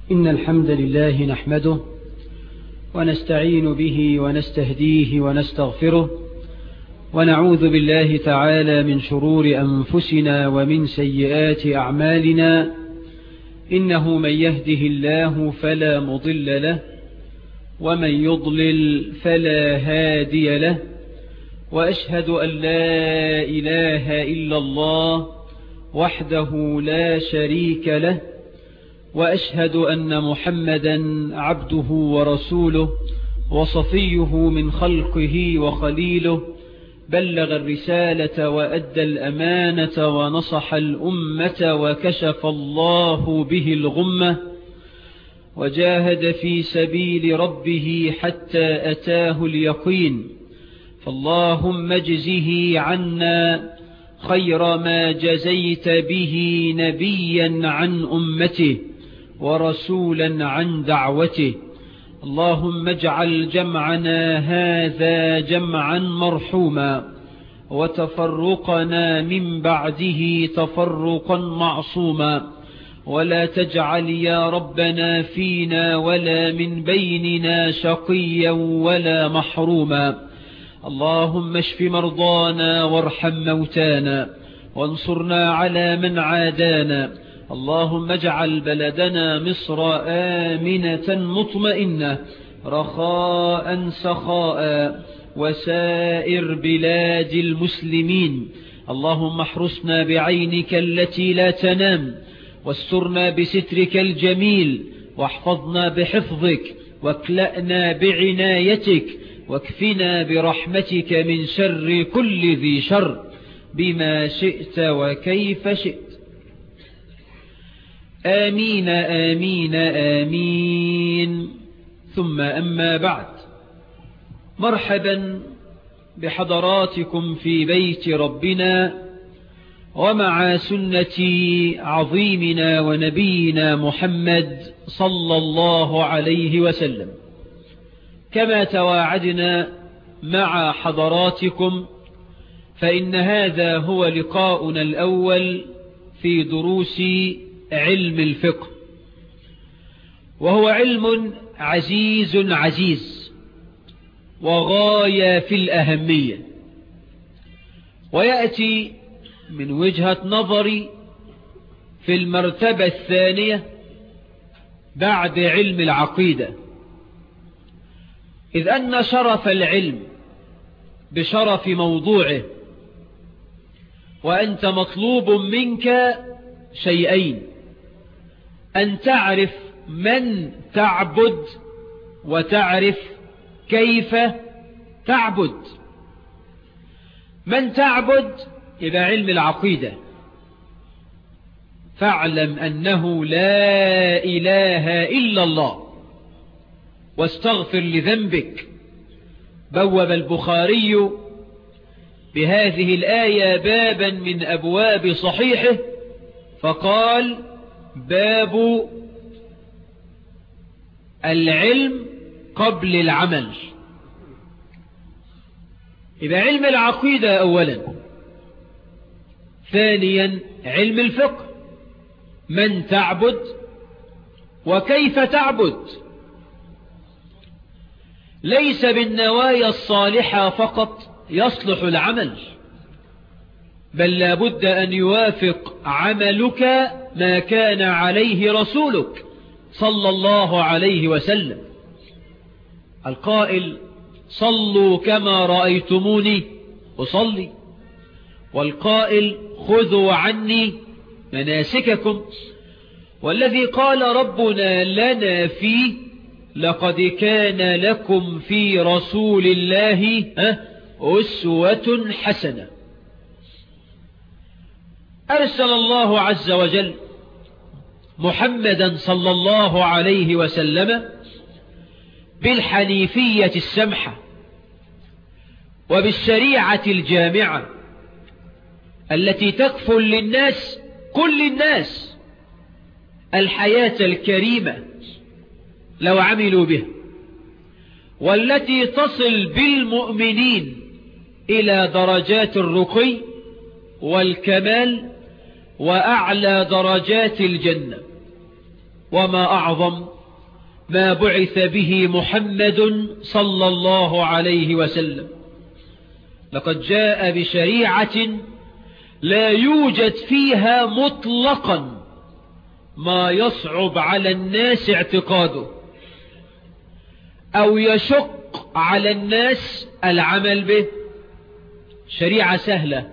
إن الحمد لله نحمده ونستعين به ونستهديه ونستغفره ونعوذ بالله تعالى من شرور أنفسنا ومن سيئات أعمالنا إنه من يهده الله فلا مضل له ومن يضلل فلا هادي له وأشهد أن لا إله إلا الله وحده لا شريك له وأشهد أن محمدا عبده ورسوله وصفيه من خلقه وخليله بلغ الرسالة وأدى الأمانة ونصح الأمة وكشف الله به الغمة وجاهد في سبيل ربه حتى أتاه اليقين فاللهم اجزه عنا خير ما جزيت به نبيا عن أمته ورسولا عن دعوته اللهم اجعل جمعنا هذا جمعا مرحوما وتفرقنا من بعده تفرقا معصوما ولا تجعل يا ربنا فينا ولا من بيننا شقيا ولا محروما اللهم اشف مرضانا وارحم موتانا وانصرنا على من عادانا اللهم اجعل بلدنا مصر آمنة مطمئنة رخاء سخاء وسائر بلاد المسلمين اللهم احرسنا بعينك التي لا تنام واسترنا بسترك الجميل واحفظنا بحفظك واكلأنا بعنايتك واكفنا برحمتك من شر كل ذي شر بما شئت وكيف شئت آمين آمين آمين ثم أما بعد مرحبا بحضراتكم في بيت ربنا ومع سنة عظيمنا ونبينا محمد صلى الله عليه وسلم كما تواعدنا مع حضراتكم فإن هذا هو لقاؤنا الأول في دروس علم الفقه وهو علم عزيز عزيز وغاية في الأهمية ويأتي من وجهة نظري في المرتبة الثانية بعد علم العقيدة إذ أن شرف العلم بشرف موضوعه وأنت مطلوب منك شيئين أن تعرف من تعبد وتعرف كيف تعبد من تعبد إلى علم العقيدة فاعلم أنه لا إله إلا الله واستغفر لذنبك بوب البخاري بهذه الآية بابا من أبواب صحيحه فقال باب العلم قبل العمل إذا علم العقيدة أولا ثانيا علم الفقه من تعبد وكيف تعبد ليس بالنوايا الصالحة فقط يصلح العمل بل لابد أن يوافق عملك ما كان عليه رسولك صلى الله عليه وسلم القائل صلوا كما رأيتموني أصلي والقائل خذوا عني مناسككم والذي قال ربنا لنا فيه لقد كان لكم في رسول الله أسوة حسنة أرسل الله عز وجل محمدا صلى الله عليه وسلم بالحنيفية السمحة وبالشريعة الجامعة التي تكفل للناس كل الناس الحياة الكريمة لو عملوا به والتي تصل بالمؤمنين إلى درجات الرقي والكمال وأعلى درجات الجنة وما أعظم ما بعث به محمد صلى الله عليه وسلم لقد جاء بشريعة لا يوجد فيها مطلقا ما يصعب على الناس اعتقاده أو يشق على الناس العمل به شريعة سهلة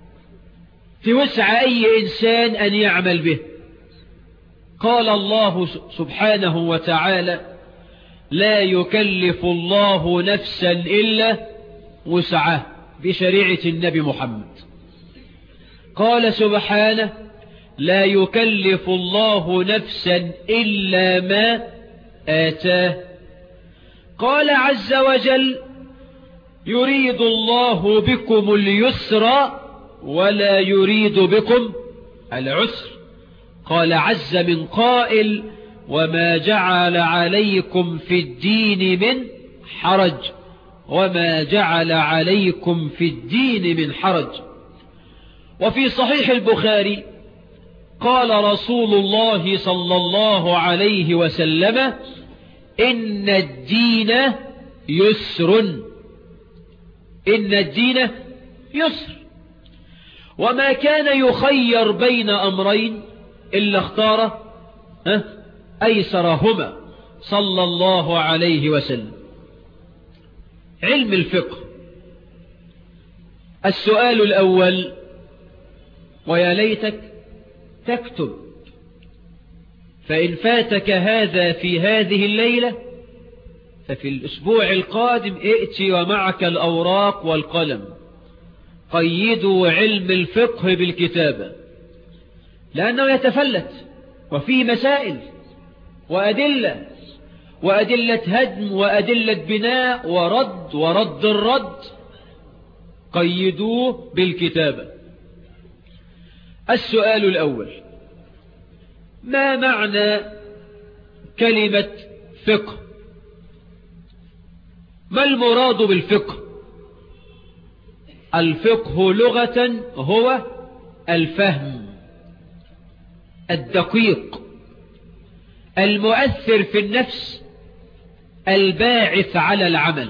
توسع أي إنسان أن يعمل به قال الله سبحانه وتعالى لا يكلف الله نفسا إلا وسعه بشريعة النبي محمد قال سبحانه لا يكلف الله نفسا إلا ما آتاه قال عز وجل يريد الله بكم اليسر ولا يريد بكم العسر قال عز من قائل وما جعل عليكم في الدين من حرج وما جعل عليكم في الدين من حرج وفي صحيح البخاري قال رسول الله صلى الله عليه وسلم إن الدين يسر إن الدين يسر وما كان يخير بين أمرين إلا اختار أيسرهما صلى الله عليه وسلم علم الفقه السؤال الأول ويا ليتك تكتب فإن فاتك هذا في هذه الليلة ففي الأسبوع القادم ائتي ومعك الأوراق والقلم قيدوا علم الفقه بالكتابة لأنه يتفلت وفيه مسائل وأدلة وأدلة هدم وأدلة بناء ورد ورد الرد قيدوه بالكتابة السؤال الأول ما معنى كلمة فقه ما المراد بالفقه الفقه لغة هو الفهم الدقيق المؤثر في النفس الباعث على العمل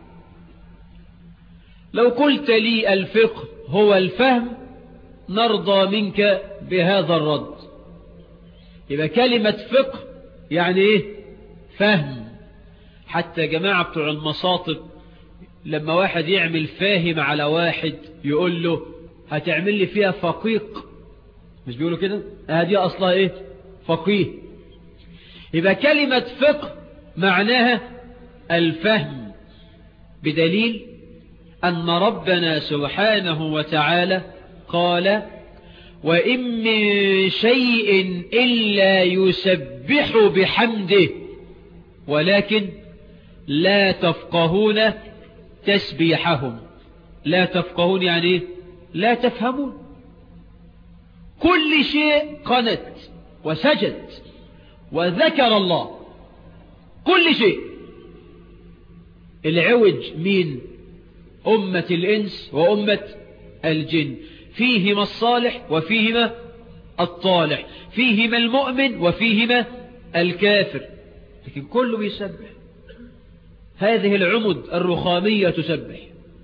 لو قلت لي الفقه هو الفهم نرضى منك بهذا الرد يبقى كلمة فقه يعني ايه فهم حتى جماعة بتوع المصاطب لما واحد يعمل فاهم على واحد يقول له هتعمل لي فيها فقيق مش بيقولوا كده هذه أصلها إيه فقيه يبقى كلمة فقه معناها الفهم بدليل أن ربنا سبحانه وتعالى قال وإن من شيء إلا يسبح بحمده ولكن لا تفقهون تسبيحهم لا تفقهون يعني لا تفهمون كل شيء قنت وسجد وذكر الله كل شيء العوج مين أمة الإنس وأمة الجن فيهما الصالح وفيهما الطالح فيهما المؤمن وفيهما الكافر لكن كله بيسبح هذه العمد الرخامية تسبح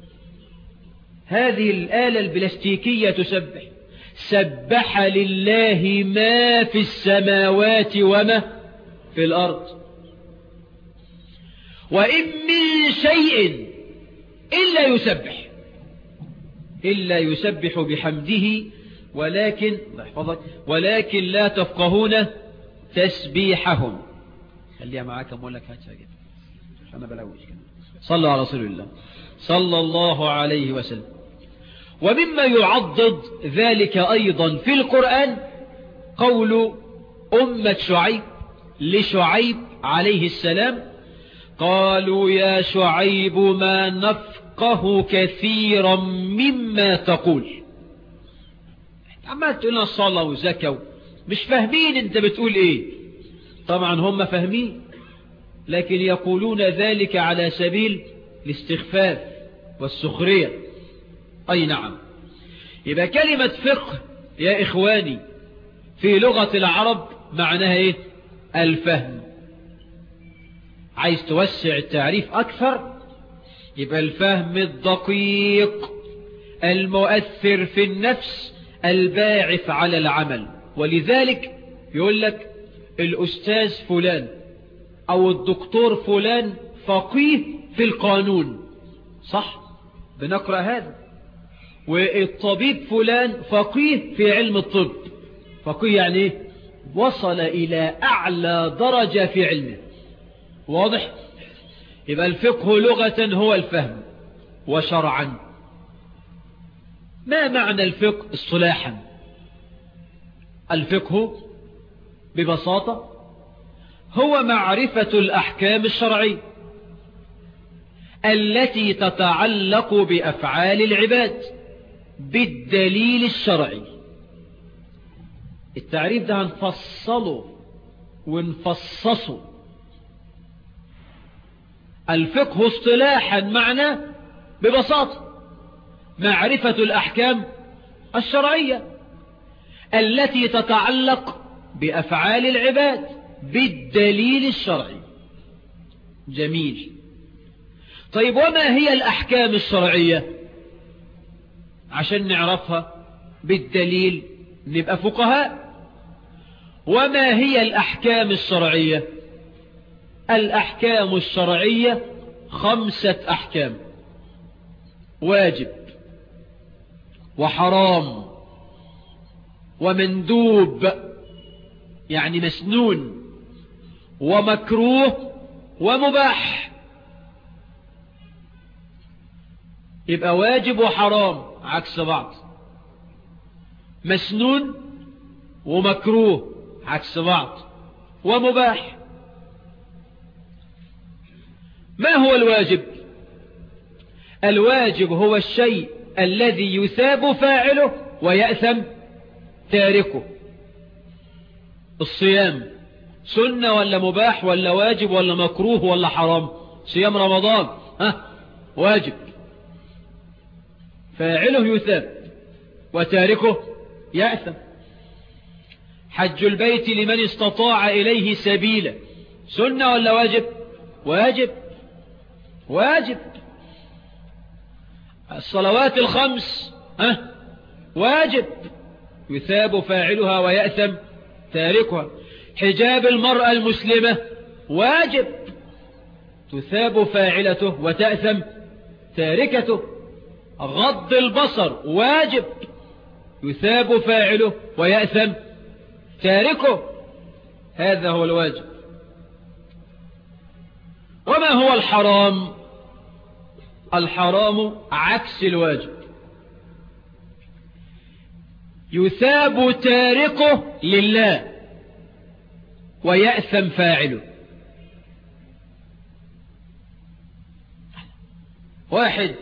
هذه الآلة البلاستيكية تسبح سبح لله ما في السماوات وما في الأرض وإن من شيء إلا يسبح إلا يسبح بحمده ولكن ولكن لا تفقهون تسبيحهم خليها معاك أقول لك هاتها كده أنا بلوش كده صلوا على رسول الله صلى الله عليه وسلم ومما يعضد ذلك أيضا في القرآن قول أمة شعيب لشعيب عليه السلام قالوا يا شعيب ما نفقه كثيرا مما تقول عمال تقول لنا صلاة وزكاة مش فاهمين انت بتقول ايه طبعا هم فاهمين لكن يقولون ذلك على سبيل الاستخفاف والسخرية أي نعم يبقى كلمة فقه يا إخواني في لغة العرب معناها إيه الفهم عايز توسع التعريف أكثر يبقى الفهم الدقيق المؤثر في النفس الباعث على العمل ولذلك يقول لك الأستاذ فلان أو الدكتور فلان فقيه في القانون صح بنقرأ هذا والطبيب فلان فقيه في علم الطب فقيه يعني ايه وصل إلى أعلى درجة في علمه واضح يبقى الفقه لغة هو الفهم وشرعا ما معنى الفقه اصطلاحا الفقه ببساطة هو معرفة الأحكام الشرعية التي تتعلق بأفعال العباد بالدليل الشرعي التعريف ده هنفصله ونفصصه الفقه اصطلاحا معنى ببساطة معرفة الأحكام الشرعية التي تتعلق بأفعال العباد بالدليل الشرعي جميل طيب وما هي الأحكام الشرعية عشان نعرفها بالدليل نبقى فقهاء وما هي الأحكام الشرعية الأحكام الشرعية خمسة أحكام واجب وحرام ومندوب يعني مسنون ومكروه ومباح يبقى واجب وحرام عكس بعض مسنون ومكروه عكس بعض ومباح ما هو الواجب الواجب هو الشيء الذي يثاب فاعله ويأثم تاركه الصيام سنة ولا مباح ولا واجب ولا مكروه ولا حرام صيام رمضان ها واجب فاعله يثاب وتاركه يأثم حج البيت لمن استطاع إليه سبيلا سنة ولا واجب واجب واجب الصلوات الخمس ها واجب يثاب فاعلها ويأثم تاركها حجاب المرأة المسلمة واجب تثاب فاعلته وتأثم تاركته غض البصر واجب يثاب فاعله ويأثم تاركه هذا هو الواجب وما هو الحرام الحرام عكس الواجب يثاب تاركه لله ويأثم فاعله واحد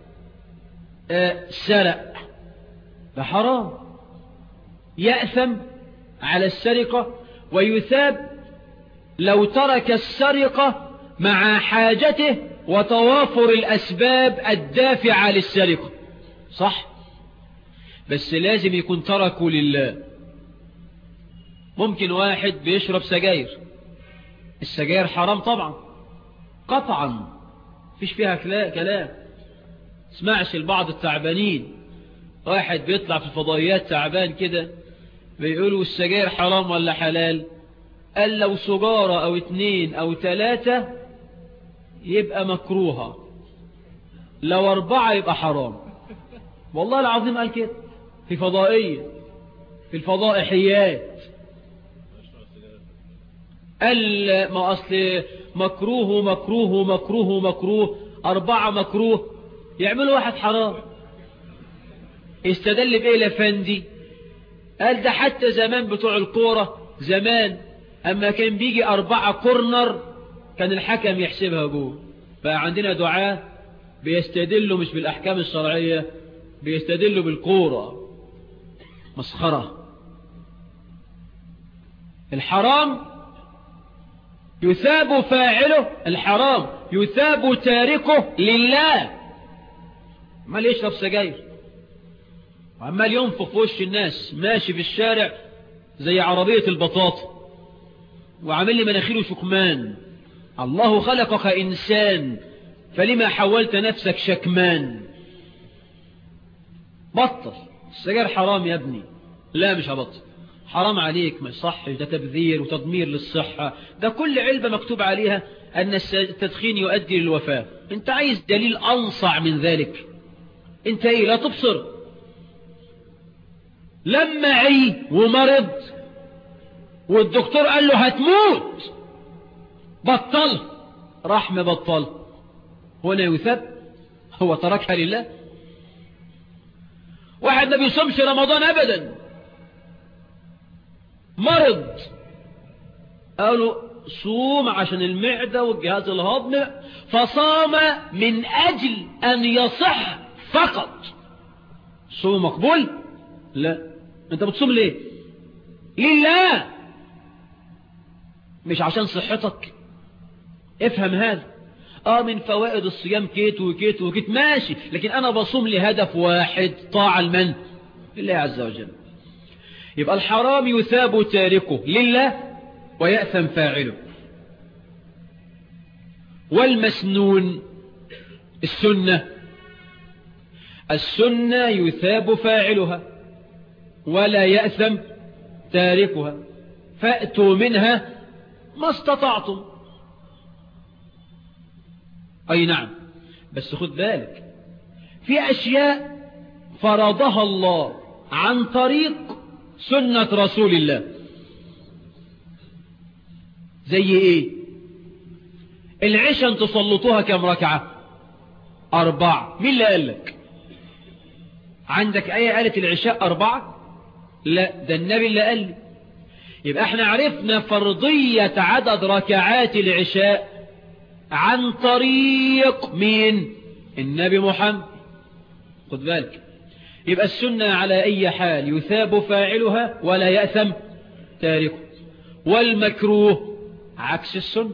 سرق فحرام يأثم على السرقة ويثاب لو ترك السرقة مع حاجته وتوافر الأسباب الدافعة للسرقة صح بس لازم يكون تركه لله ممكن واحد بيشرب سجاير السجاير حرام طبعا قطعا فيش فيها كلام اسمعش البعض التعبانين واحد بيطلع في الفضائيات تعبان كده بيقولوا السجاير حرام ولا حلال قال لو سجارة او اتنين او تلاتة يبقى مكروهة لو اربعة يبقى حرام والله العظيم قال كده في فضائية في الفضائحيات قال ما أصل مكروه مكروه مكروه مكروه أربعة مكروه يعملوا واحد حرام استدل بإيه لفندي قال ده حتى زمان بتوع الكورة زمان أما كان بيجي أربعة كورنر كان الحكم يحسبها جول بقى عندنا دعاة بيستدلوا مش بالأحكام الشرعية بيستدلوا بالكورة مسخرة الحرام يثاب فاعله الحرام يثاب تاركه لله عمال يشرب سجاير وعمال ينفخ في وش الناس ماشي في الشارع زي عربية البطاطا وعامل لي مناخيره شكمان الله خلقك إنسان فلما حولت نفسك شكمان بطل السجاير حرام يا ابني لا مش هبطل حرام عليك ما يصحش ده تبذير وتدمير للصحة ده كل علبة مكتوب عليها أن التدخين يؤدي للوفاة انت عايز دليل أنصع من ذلك انت ايه لا تبصر لما عي ومرض والدكتور قال له هتموت بطل راح مبطل هنا يثب هو تركها لله واحد ما بيصومش رمضان ابدا مرض قالوا صوم عشان المعدة والجهاز الهضمي فصام من أجل أن يصح فقط صوم مقبول لا انت بتصوم ليه لله مش عشان صحتك افهم هذا اه من فوائد الصيام كيت وكيت وكيت ماشي لكن انا بصوم لهدف واحد طاعة المن لله عز وجل يبقى الحرام يثاب تاركه لله ويأثم فاعله والمسنون السنة السنة يثاب فاعلها ولا يأثم تاركها فأتوا منها ما استطعتم أي نعم بس خد بالك في أشياء فرضها الله عن طريق سنة رسول الله زي ايه العشاء تسلطوها كم ركعة أربعة مين اللي قال لك عندك أي قالت العشاء أربعة لا ده النبي اللي قال لي يبقى احنا عرفنا فرضية عدد ركعات العشاء عن طريق مين النبي محمد خد بالك يبقى السنة على أي حال يثاب فاعلها ولا يأثم تاركه والمكروه عكس السنة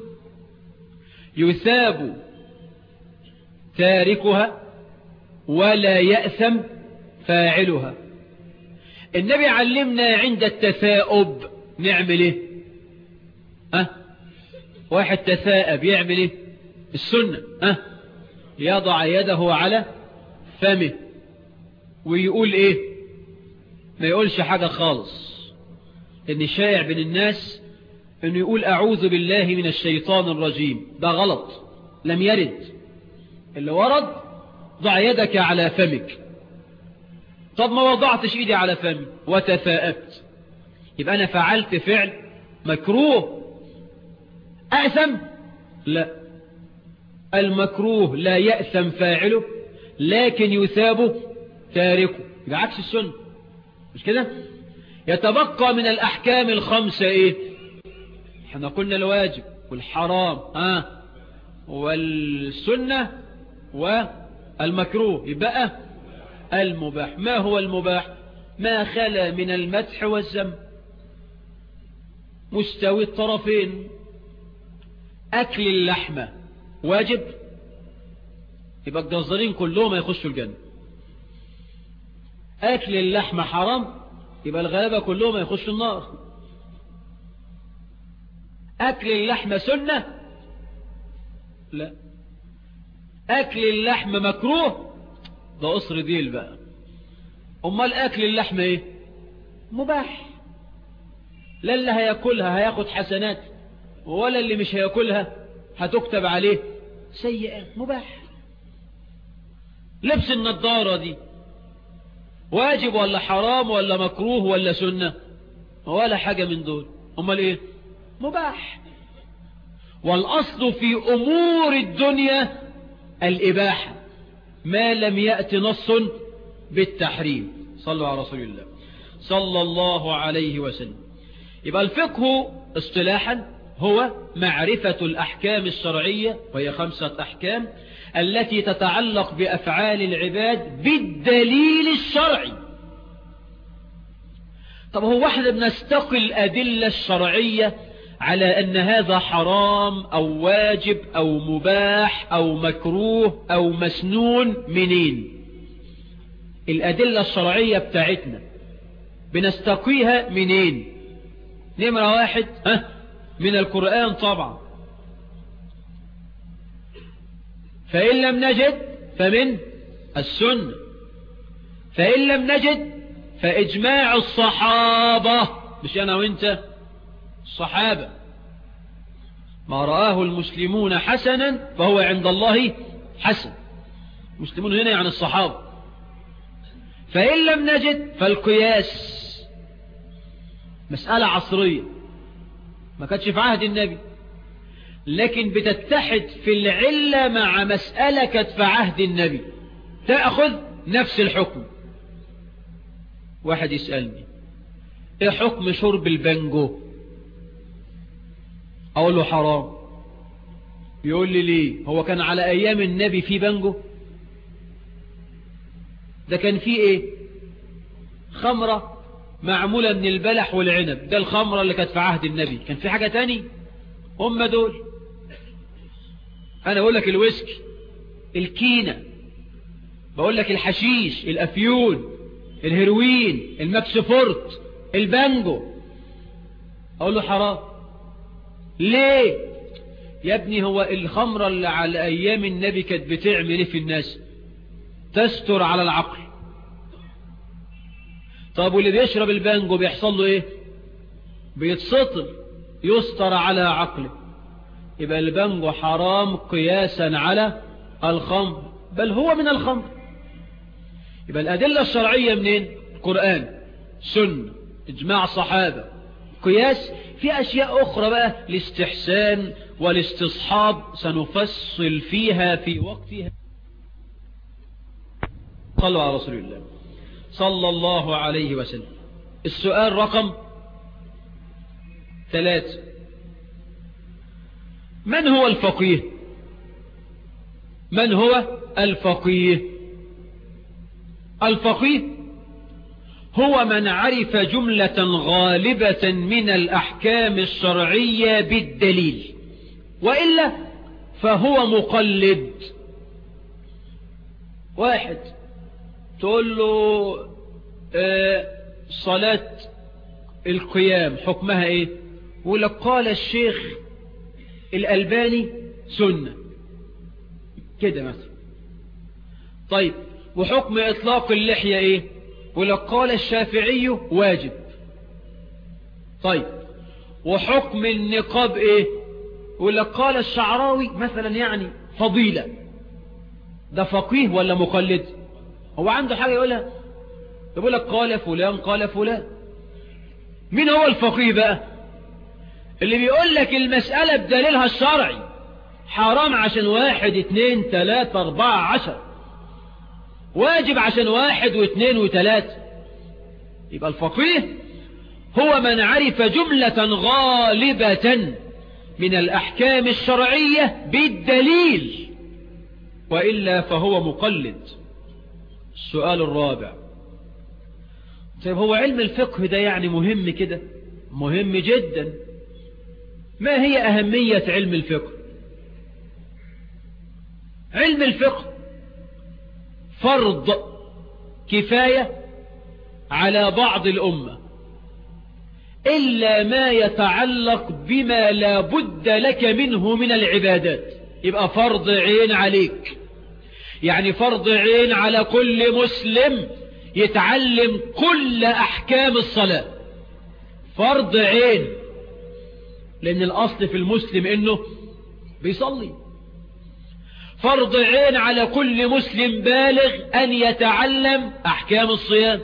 يثاب تاركها ولا يأثم فاعلها النبي علمنا عند التثاؤب نعمل ايه أه؟ واحد تثاءب يعمل ايه السنة أه؟ يضع يده على فمه ويقول ايه ما يقولش حاجة خالص ان شائع بين الناس انه يقول اعوذ بالله من الشيطان الرجيم ده غلط لم يرد اللي ورد ضع يدك على فمك طب ما وضعتش ايدي على فمي وتثاءبت يبقى انا فعلت فعل مكروه اأثم لا المكروه لا يأثم فاعله لكن يثاب تاركه يبقى عكس السنة مش كده يتبقى من الأحكام الخمسة إيه احنا قلنا الواجب والحرام ها والسنة والمكروه يبقى المباح ما هو المباح ما خلا من المدح والذم مستوي الطرفين أكل اللحمة واجب يبقى الجزارين كلهم يخشوا الجنة أكل اللحمة حرام يبقى الغلابة كلهم يخشوا النار أكل اللحمة سنة لا أكل اللحمة مكروه ده قصر ديل بقى أمال أكل اللحمة إيه مباح لا اللي هياكلها هياخد حسنات ولا اللي مش هياكلها هتكتب عليه سيئات مباح لبس النضارة دي واجب ولا حرام ولا مكروه ولا سنة ولا حاجة من دول امال ايه مباح والاصل في امور الدنيا الاباحة ما لم يأت نص بالتحريم صلوا على رسول الله صلى الله عليه وسلم يبقى الفقه اصطلاحا هو معرفة الأحكام الشرعية وهي خمسة أحكام التي تتعلق بأفعال العباد بالدليل الشرعي طب هو احنا بنستقي الأدلة الشرعية على أن هذا حرام أو واجب أو مباح أو مكروه أو مسنون منين الأدلة الشرعية بتاعتنا بنستقيها منين نمرة واحد ها من القرآن طبعا فإن لم نجد فمن السنة فإن لم نجد فإجماع الصحابة مش أنا وإنت الصحابة ما رآه المسلمون حسنا فهو عند الله حسن المسلمون هنا يعني الصحابة فإن لم نجد فالقياس مسألة عصرية ما كانتش في عهد النبي لكن بتتحد في العلة مع مسألة كانت في عهد النبي تأخذ نفس الحكم واحد يسألني ايه حكم شرب البنجو اقول له حرام يقول لي ليه هو كان على ايام النبي في بنجو ده كان فيه ايه خمرة معمولة من البلح والعنب ده الخمرة اللي كانت في عهد النبي كان في حاجة تاني هم دول انا اقول لك الويسكي الكينة بقول لك الحشيش الافيون الهيروين المكسفورت البانجو اقول له حرام ليه يا ابني هو الخمرة اللي على ايام النبي كانت بتعمل ايه في الناس تستر على العقل طب واللي بيشرب البانجو بيحصل له ايه بيتسطر يستر على عقله يبقى البانجو حرام قياسا على الخمر بل هو من الخمر يبقى الأدلة الشرعية منين القرآن سنة إجماع صحابة قياس في أشياء أخرى بقى الاستحسان والاستصحاب سنفصل فيها في وقتها صلوا على رسول الله صلى الله عليه وسلم السؤال رقم ثلاثة من هو الفقيه من هو الفقيه الفقيه هو من عرف جملة غالبة من الأحكام الشرعية بالدليل وإلا فهو مقلد واحد تقول له آه صلاة القيام حكمها ايه ولك قال الشيخ الألباني سنة كده مثلا طيب وحكم إطلاق اللحية إيه ولك قال الشافعي واجب طيب وحكم النقاب إيه ولك قال الشعراوي مثلا يعني فضيلة ده فقيه ولا مقلد هو عنده حاجة يقولها يقول لك قال فلان قال فلان مين هو الفقيه بقى اللي بيقول لك المسألة بدليلها الشرعي حرام عشان واحد اتنين تلاتة اربعة عشر واجب عشان واحد واثنين وثلاثة يبقى الفقيه هو من عرف جملة غالبة من الأحكام الشرعية بالدليل وإلا فهو مقلد السؤال الرابع طيب هو علم الفقه ده يعني مهم كده مهم جدا ما هي أهمية علم الفقه علم الفقه فرض كفاية على بعض الأمة إلا ما يتعلق بما لا بد لك منه من العبادات يبقى فرض عين عليك يعني فرض عين على كل مسلم يتعلم كل أحكام الصلاة فرض عين لأن الأصل في المسلم إنه بيصلي فرض عين على كل مسلم بالغ أن يتعلم أحكام الصيام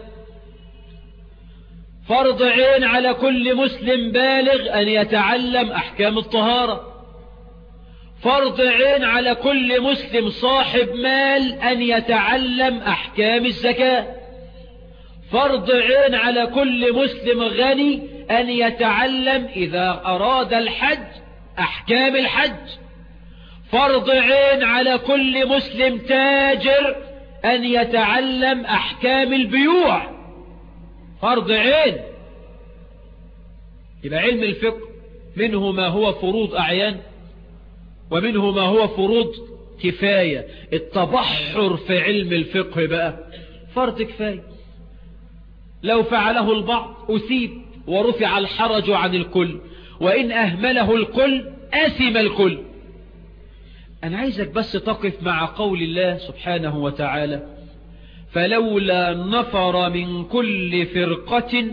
فرض عين على كل مسلم بالغ أن يتعلم أحكام الطهارة فرض عين على كل مسلم صاحب مال أن يتعلم أحكام الزكاة فرض عين على كل مسلم غني أن يتعلم إذا أراد الحج أحكام الحج فرض عين على كل مسلم تاجر أن يتعلم أحكام البيوع فرض عين يبقى علم الفقه منه ما هو فروض أعيان ومنه ما هو فروض كفاية التبحر في علم الفقه بقى فرض كفاية لو فعله البعض أثيب ورفع الحرج عن الكل وإن أهمله الكل أثم الكل أنا عايزك بس تقف مع قول الله سبحانه وتعالى فلولا نفر من كل فرقة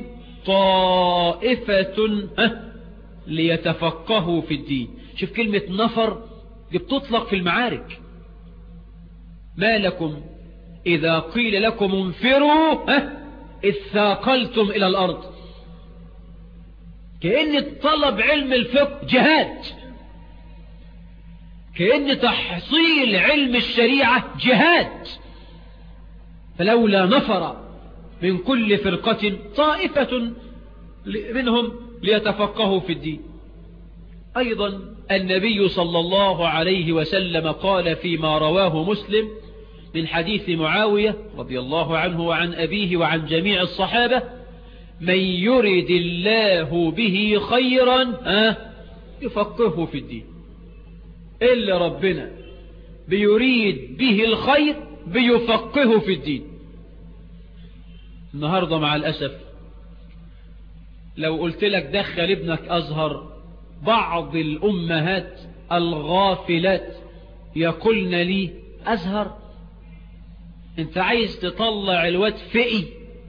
طائفة ليتفقهوا في الدين شوف كلمة نفر دي بتطلق في المعارك ما لكم إذا قيل لكم انفروا إذ ثاقلتم إلى الأرض كأن طلب علم الفقه جهاد كأن تحصيل علم الشريعة جهاد فلولا نفر من كل فرقة طائفة منهم ليتفقهوا في الدين أيضا النبي صلى الله عليه وسلم قال فيما رواه مسلم من حديث معاوية رضي الله عنه وعن أبيه وعن جميع الصحابة من يرد الله به خيرا يفقهه في الدين إلا ربنا بيريد به الخير بيفقهه في الدين النهاردة مع الأسف لو قلت لك دخل ابنك أزهر بعض الأمهات الغافلات يقولن لي أزهر انت عايز تطلع الواد فقي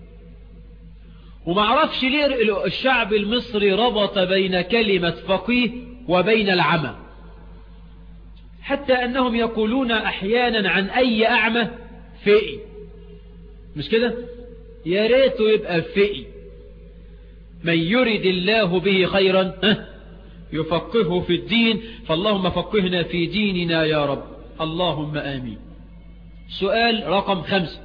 وما عرفش ليه الشعب المصري ربط بين كلمة فقيه وبين العمى حتى أنهم يقولون أحيانا عن أي أعمى فقي مش كده يا ريته يبقى فقي من يرد الله به خيرا يفقهه في الدين فاللهم فقهنا في ديننا يا رب اللهم آمين سؤال رقم خمسة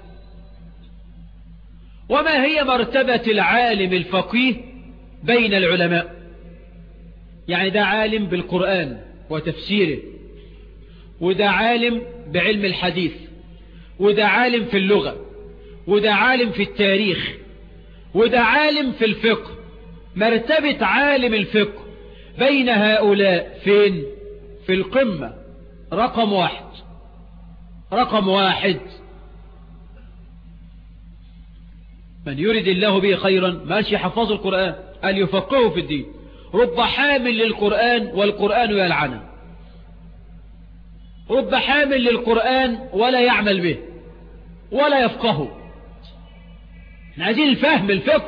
وما هي مرتبة العالم الفقيه بين العلماء يعني ده عالم بالقرآن وتفسيره وده عالم بعلم الحديث وده عالم في اللغة وده عالم في التاريخ وده عالم في الفقه مرتبة عالم الفقه بين هؤلاء فين في القمة رقم واحد رقم واحد من يريد الله به خيرا ماشي يحفظ القرآن قال يفقهه في الدين رب حامل للقرآن والقرآن يلعنه رب حامل للقرآن ولا يعمل به ولا يفقهه احنا عايزين الفهم الفقه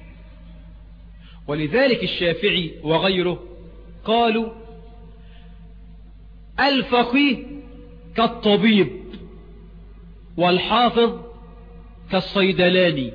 ولذلك الشافعي وغيره قالوا الفقيه كالطبيب والحافظ كالصيدلاني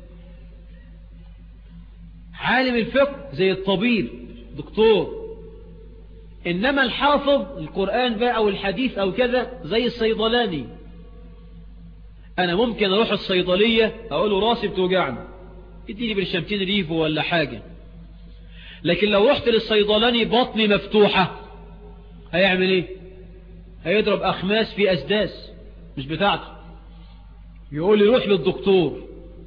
عالم الفقه زي الطبيب دكتور إنما الحافظ القرآن بقى أو الحديث أو كذا زي الصيدلاني أنا ممكن أروح الصيدلية أقول له راسي بتوجعني اديني برشامتين ريفو ولا حاجة لكن لو رحت للصيدلاني بطني مفتوحة هيعمل ايه هيضرب أخماس في أسداس مش بتاعته يقول لي روح للدكتور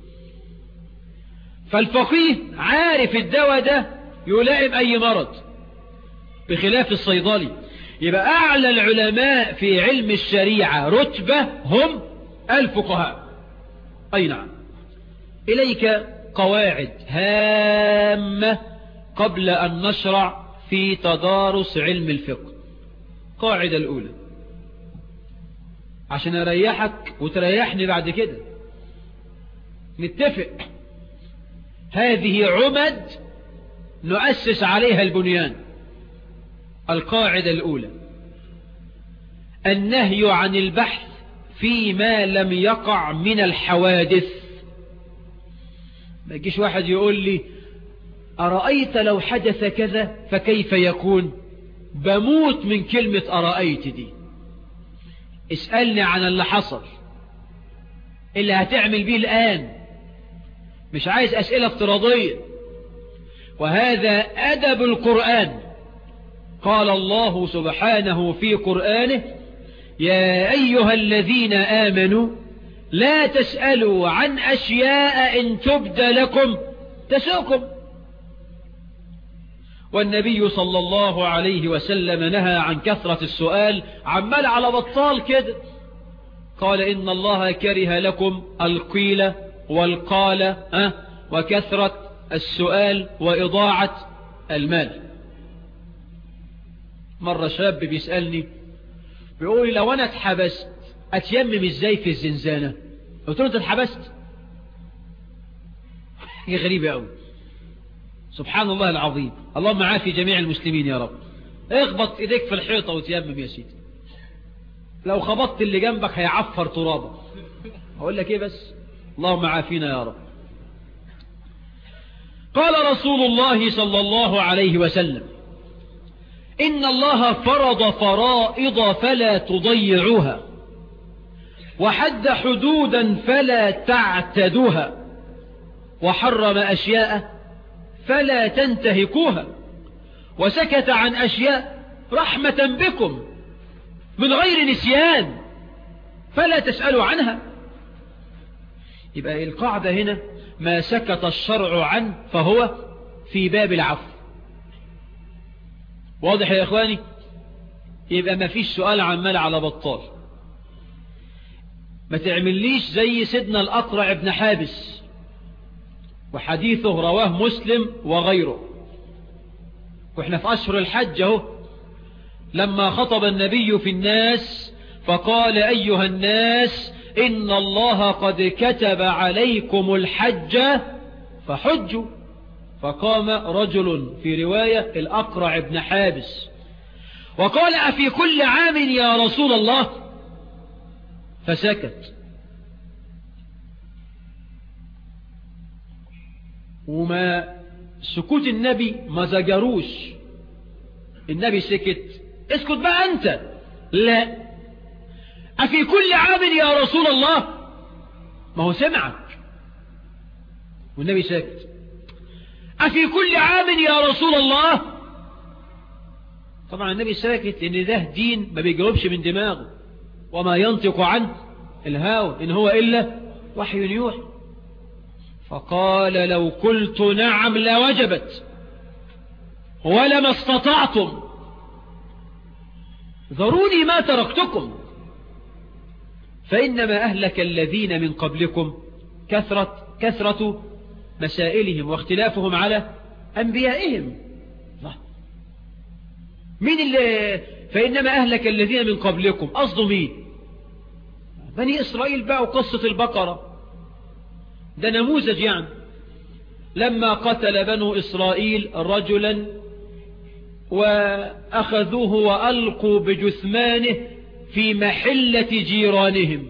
فالفقيه عارف الدواء ده يلائم أي مرض بخلاف الصيدلي يبقى أعلى العلماء في علم الشريعة رتبة هم الفقهاء أي نعم إليك قواعد هامة قبل أن نشرع في تدارس علم الفقه قاعدة الأولى عشان أريحك وتريحني بعد كده نتفق هذه عمد نؤسس عليها البنيان القاعدة الأولى النهي عن البحث فيما لم يقع من الحوادث ما يجيش واحد يقول لي أرأيت لو حدث كذا فكيف يكون بموت من كلمة أرأيت دي اسألني عن اللي حصل اللي هتعمل بيه الآن مش عايز أسئلة افتراضية وهذا أدب القرآن قال الله سبحانه في قرآنه يا أيها الذين آمنوا لا تسألوا عن أشياء إن تبد لكم تسؤكم والنبي صلى الله عليه وسلم نهى عن كثرة السؤال عمال على بطال كده قال إن الله كره لكم القيل والقال أه وكثرة السؤال وإضاعة المال مرة شاب بيسألني بيقول لي لو أنا اتحبست أتيمم إزاي في الزنزانة قلت له أنت اتحبست هي غريبة أوي سبحان الله العظيم اللهم عافي جميع المسلمين يا رب اخبط ايديك في الحيطة وتيمم يا سيدي لو خبطت اللي جنبك هيعفر ترابا اقول لك ايه بس اللهم عافينا يا رب قال رسول الله صلى الله عليه وسلم إن الله فرض فرائض فلا تضيعوها وحد حدودا فلا تعتدوها وحرم أشياء فلا تنتهكوها وسكت عن أشياء رحمة بكم من غير نسيان فلا تسألوا عنها يبقى القاعدة هنا ما سكت الشرع عنه فهو في باب العفو واضح يا إخواني يبقى ما فيش سؤال عمال على بطال ما تعمليش زي سيدنا الأقرع ابن حابس وحديثه رواه مسلم وغيره واحنا في أشهر الحج اهو لما خطب النبي في الناس فقال أيها الناس إن الله قد كتب عليكم الحج فحجوا فقام رجل في رواية الأقرع ابن حابس وقال أفي كل عام يا رسول الله فسكت وما سكوت النبي ما زجروش النبي سكت اسكت بقى أنت لا أفي كل عام يا رسول الله ما هو سمعك والنبي ساكت أفي كل عام يا رسول الله طبعا النبي ساكت إن ده دين ما بيجاوبش من دماغه وما ينطق عنه الهاوى إن هو إلا وحي يوحي فقال لو قلت نعم لوجبت ولما استطعتم ذروني ما تركتكم فإنما أهلك الذين من قبلكم كثرة, كثرة مسائلهم واختلافهم على أنبيائهم مين اللي فإنما أهلك الذين من قبلكم قصده مين بني إسرائيل بقى وقصة البقرة ده نموذج يعني لما قتل بنو إسرائيل رجلا وأخذوه وألقوا بجثمانه في محلة جيرانهم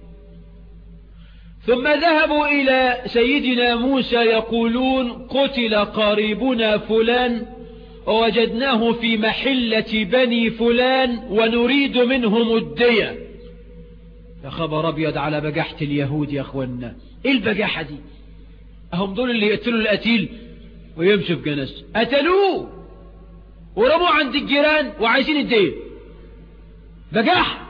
ثم ذهبوا إلى سيدنا موسى يقولون قتل قريبنا فلان ووجدناه في محلة بني فلان ونريد منهم الدية يا خبر أبيض على بجاحة اليهود يا أخوانا إيه البجاحة دي أهم دول اللي يقتلوا القتيل ويمشوا في جنازته قتلوه ورموه عند الجيران وعايزين الدية بجاحة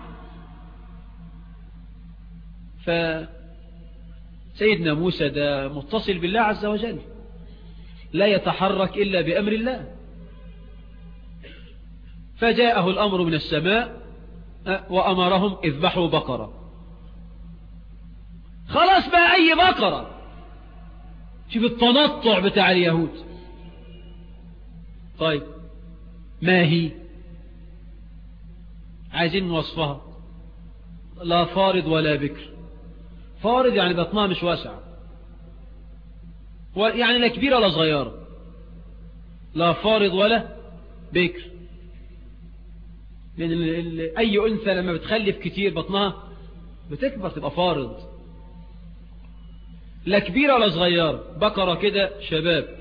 فسيدنا موسى ده متصل بالله عز وجل لا يتحرك إلا بأمر الله فجاءه الأمر من السماء وأمرهم اذبحوا بقرة خلاص بقى أي بقرة شوف التنطع بتاع اليهود طيب ما هي عايزين نوصفها لا فارض ولا بكر فارض يعني بطنها مش واسعة يعني لا كبيرة ولا صغيرة لا فارض ولا بكر لأن أي أنثى لما بتخلف كتير بطنها بتكبر تبقى فارض لا كبيرة ولا صغيرة بقرة كده شباب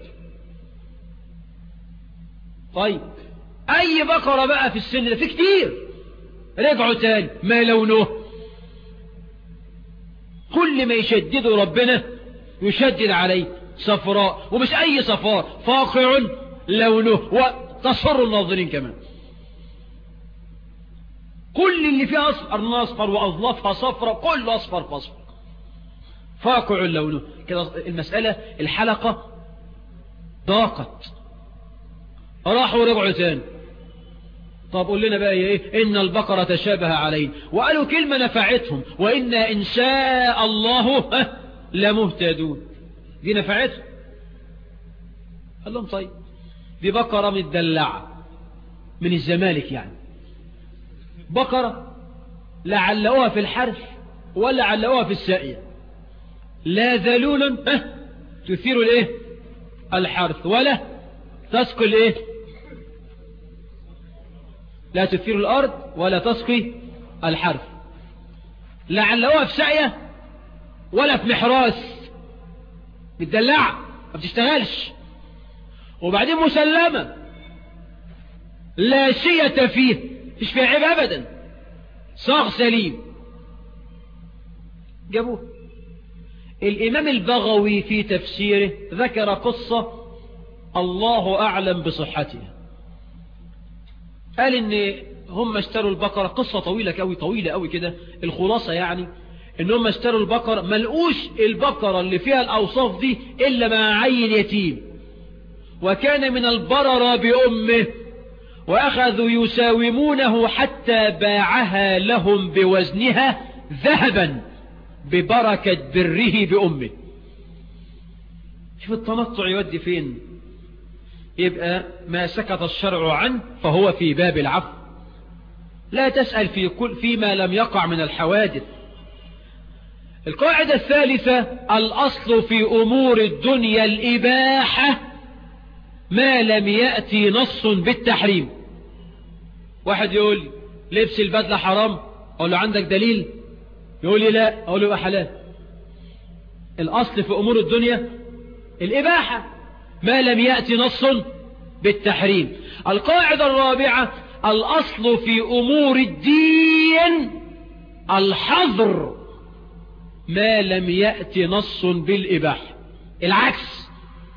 طيب أي بقرة بقى في السن ده في كتير رجعوا تاني ما لونه كل ما يشددوا ربنا يشدد عليه صفراء ومش أي صفار فاقع لونه وتصفر الناظرين كمان كل اللي فيه أصفر أصفر وأظلافها صفرة كل أصفر فاصفر فاقع لونه كده المسألة الحلقة ضاقت راحوا ورجعوا تاني طب قول لنا بقى ايه ان البقرة تشابه علينا وقالوا كلمة نفعتهم وإنا إن شاء الله لمهتدون دي نفعتهم قال لهم طيب دي بقرة متدلعة من الزمالك يعني بقرة لا علقوها في الحرث ولا علقوها في الساقية لا ذلول تثير الايه الحرث ولا تسقي الايه لا تثير الارض ولا تسقي الحرث لا علقوها في ساقية ولا في محراس متدلعة ما بتشتغلش وبعدين مسلمة لا شية فيه مش فيها عيب أبدا صاغ سليم جابوه الإمام البغوي في تفسيره ذكر قصة الله أعلم بصحتها قال إن هم اشتروا البقرة قصة طويلة كوي طويلة قوي كده الخلاصة يعني إن هم اشتروا البقرة ملقوش البقرة اللي فيها الأوصاف دي إلا مع عين يتيم وكان من البرر بأمه وأخذوا يساومونه حتى باعها لهم بوزنها ذهبا ببركة بره بأمه شوف التنطع يودي فين يبقى ما سكت الشرع عنه فهو في باب العفو لا تسأل في كل فيما لم يقع من الحوادث القاعدة الثالثة الأصل في أمور الدنيا الإباحة ما لم يأتي نص بالتحريم واحد يقول لي لبس البدلة حرام أقول له عندك دليل يقول لي لا أقول له يبقى حلال الأصل في أمور الدنيا الإباحة ما لم يأتي نص بالتحريم القاعدة الرابعة الأصل في أمور الدين الحظر ما لم يأتي نص بالإباحة العكس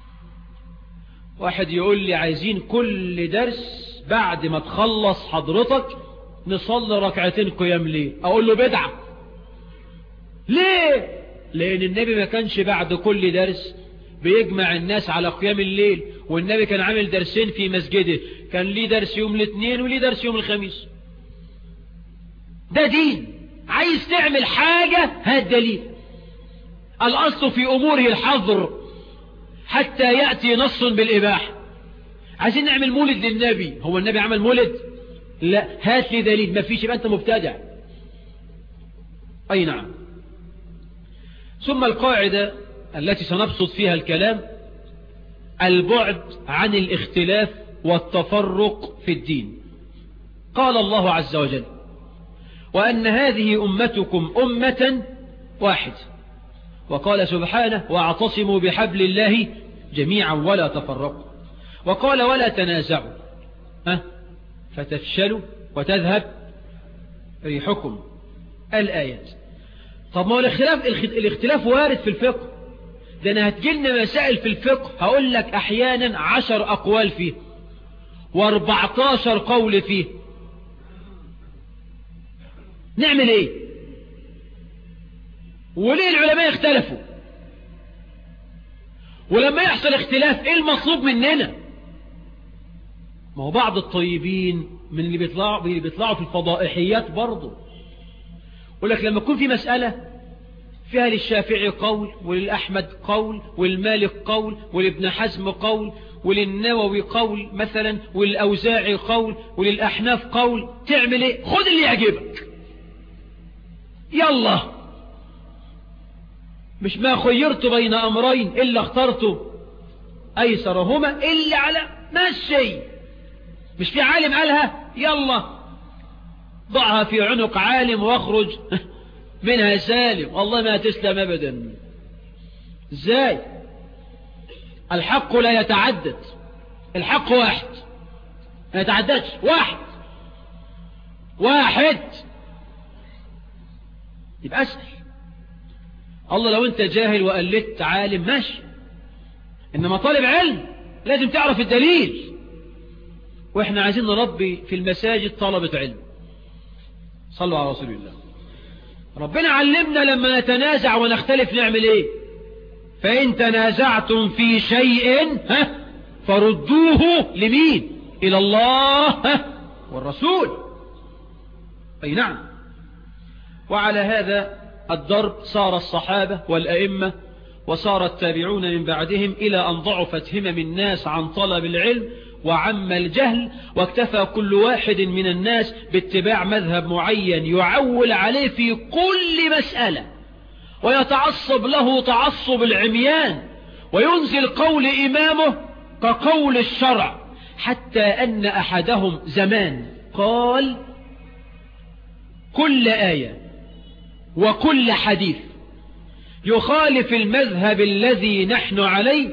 واحد يقول لي عايزين كل درس بعد ما تخلص حضرتك نصلي ركعتين قيام ليه اقول له بدعة ليه لان النبي ما كانش بعد كل درس بيجمع الناس على قيام الليل والنبي كان عامل درسين في مسجده كان ليه درس يوم الاثنين وليه درس يوم الخميس ده دين عايز تعمل حاجة هات دليل الأصل في أموره الحظر حتى يأتي نص بالإباحة عايزين نعمل مولد للنبي هو النبي عمل مولد لا هات لي دليل ما فيش يبقى أنت مبتدع أي نعم ثم القاعدة التي سنبسط فيها الكلام البعد عن الاختلاف والتفرق في الدين قال الله عز وجل وأن هذه أمتكم أمة واحدة وقال سبحانه واعتصموا بحبل الله جميعا ولا تفرقوا وقال ولا تنازعوا ها فتفشلوا وتذهب ريحكم الآيات طب ما هو الاختلاف, الاختلاف وارد في الفقه ده انا هتجلنا مسائل في الفقه هقول لك احيانا عشر اقوال فيه واربعتاشر قول فيه نعمل ايه وليه العلماء اختلفوا ولما يحصل اختلاف ايه المطلوب مننا ما هو بعض الطيبين من اللي بيطلعوا, اللي بيطلعوا في الفضائحيات برضه يقول لك لما يكون في مسألة فيها للشافعي قول وللأحمد قول وللمالك قول ولابن حزم قول وللنووي قول مثلا وللأوزاعي قول وللأحناف قول تعمل ايه خد اللي يعجبك يلا مش ما خيرت بين أمرين إلا اخترت أيسرهما إلا على ماشي مش في عالم قالها يلا ضعها في عنق عالم واخرج منها سالم والله ما تسلم أبدا ازاي الحق لا يتعدد الحق واحد ما يتعددش واحد واحد يبقى أسهل الله لو انت جاهل وقلدت عالم ماشي انما طالب علم لازم تعرف الدليل واحنا عايزين نربي في المساجد طلبة علم صلوا على رسول الله ربنا علمنا لما نتنازع ونختلف نعمل ايه فإن تنازعتم في شيء ها فردوه لمين إلى الله ها والرسول أي نعم وعلى هذا الضرب صار الصحابة والأئمة وصار التابعون من بعدهم إلى أن ضعفت همم الناس عن طلب العلم وعم الجهل واكتفى كل واحد من الناس باتباع مذهب معين يعول عليه في كل مسألة ويتعصب له تعصب العميان وينزل قول إمامه كقول الشرع حتى أن أحدهم زمان قال كل آية وكل حديث يخالف المذهب الذي نحن عليه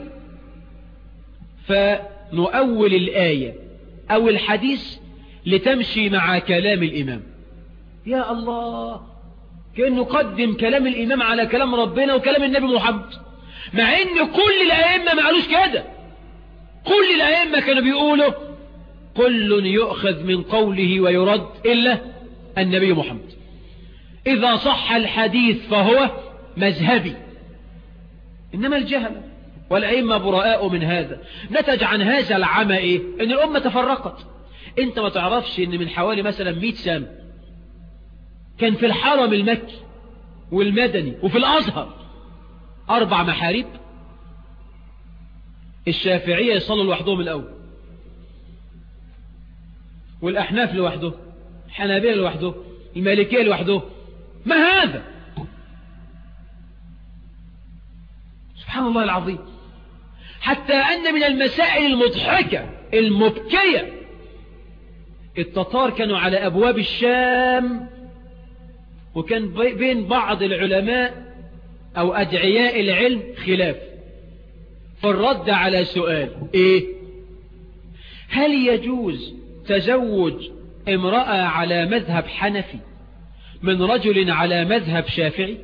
فنؤول الآية أو الحديث لتمشي مع كلام الإمام يا الله كأنه قدم كلام الإمام على كلام ربنا وكلام النبي محمد مع ان كل الأئمة ما قالوش كده كل الأئمة كانوا بيقولوا كل يؤخذ من قوله ويرد إلا النبي محمد إذا صح الحديث فهو مذهبي إنما الجهل والأئمة براء من هذا نتج عن هذا العمى إيه إن الأمة تفرقت أنت ما تعرفش إن من حوالي مثلا 100 سنة كان في الحرم المكي والمدني وفي الأزهر أربع محاريب الشافعية يصلوا لوحدهم الأول والأحناف لوحده الحنابلة لوحده المالكية لوحده ما هذا سبحان الله العظيم حتى أن من المسائل المضحكة المبكية التتار كانوا على أبواب الشام وكان بين بعض العلماء أو أدعياء العلم خلاف فالرد على سؤال إيه هل يجوز تزوج امرأة على مذهب حنفي من رجل على مذهب شافعي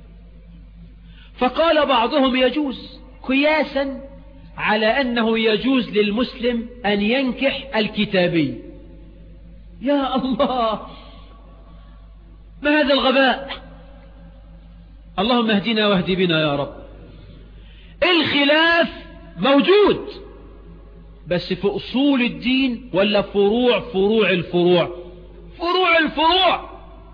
فقال بعضهم يجوز قياسا على أنه يجوز للمسلم أن ينكح الكتابي يا الله ما هذا الغباء اللهم اهدنا واهد بنا يا رب الخلاف موجود بس في أصول الدين ولا فروع فروع الفروع فروع الفروع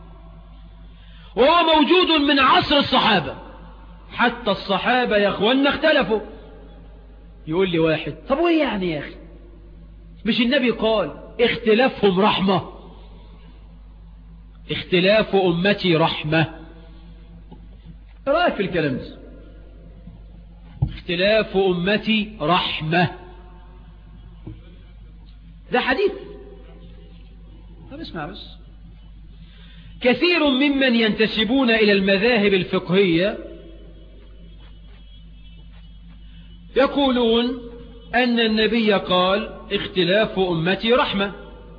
وهو موجود من عصر الصحابة حتى الصحابة يا اخوانا اختلفوا يقول لي واحد طب وايه يعني يا اخي مش النبي قال اختلافهم رحمة اختلاف امتي رحمة رأيك في الكلام ده اختلاف امتي رحمة ده حديث طب اسمع بس كثير ممن ينتسبون إلى المذاهب الفقهية يقولون أن النبي قال اختلاف أمتي رحمة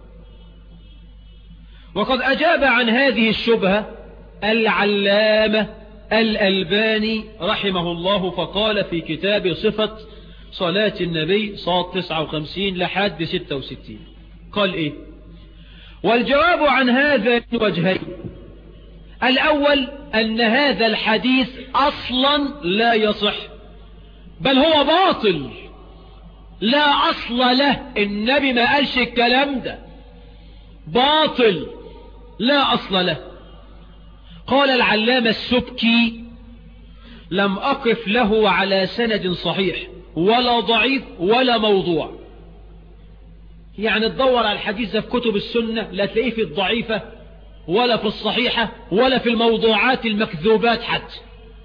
وقد أجاب عن هذه الشبهة العلامة الألباني رحمه الله فقال في كتاب صفة صلاة النبي صاد 59 لحد 66 قال إيه والجواب عن هذا وجهين الأول أن هذا الحديث أصلا لا يصح بل هو باطل لا أصل له النبي ما قالش الكلام ده باطل لا أصل له قال العلامة السبكي لم أقف له على سند صحيح ولا ضعيف ولا موضوع يعني تدور على الحديث ده في كتب السنة لا تلاقيه في الضعيفة ولا في الصحيحة ولا في الموضوعات المكذوبات حتى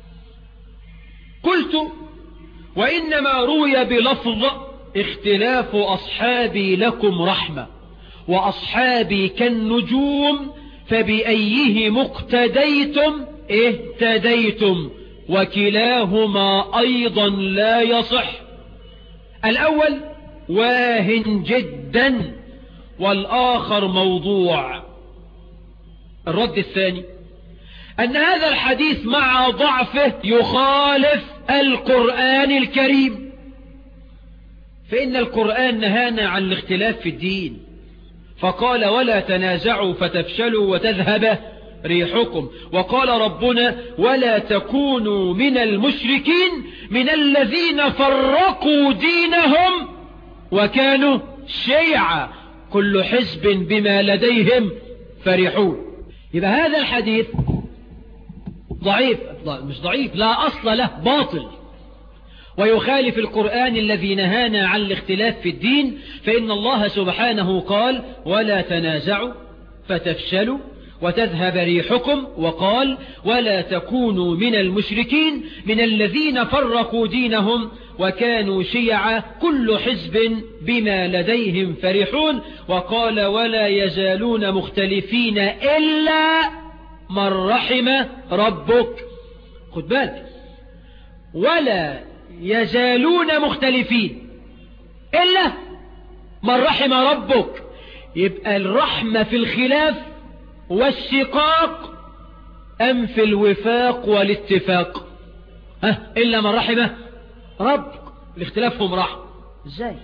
قلت وإنما روي بلفظ اختلاف أصحابي لكم رحمة وأصحابي كالنجوم فبأيه مقتديتم اهتديتم وكلاهما أيضا لا يصح الأول واهن جدا والآخر موضوع الرد الثاني أن هذا الحديث مع ضعفه يخالف القرآن الكريم فإن القرآن نهانا عن الاختلاف في الدين فقال ولا تنازعوا فتفشلوا وتذهب ريحكم وقال ربنا ولا تكونوا من المشركين من الذين فرقوا دينهم وكانوا شيعا كل حزب بما لديهم فرحون يبقى هذا الحديث ضعيف مش ضعيف لا أصل له باطل ويخالف القرآن الذي نهانا عن الاختلاف في الدين فإن الله سبحانه قال ولا تنازعوا فتفشلوا وتذهب ريحكم وقال ولا تكونوا من المشركين من الذين فرقوا دينهم وكانوا شيعا كل حزب بما لديهم فرحون وقال ولا يزالون مختلفين إلا من رحم ربك خد بالك ولا يزالون مختلفين إلا من رحم ربك يبقى الرحمة في الخلاف والشقاق أم في الوفاق والاتفاق ها إلا من رحمه ربك الاختلافهم راح ازاي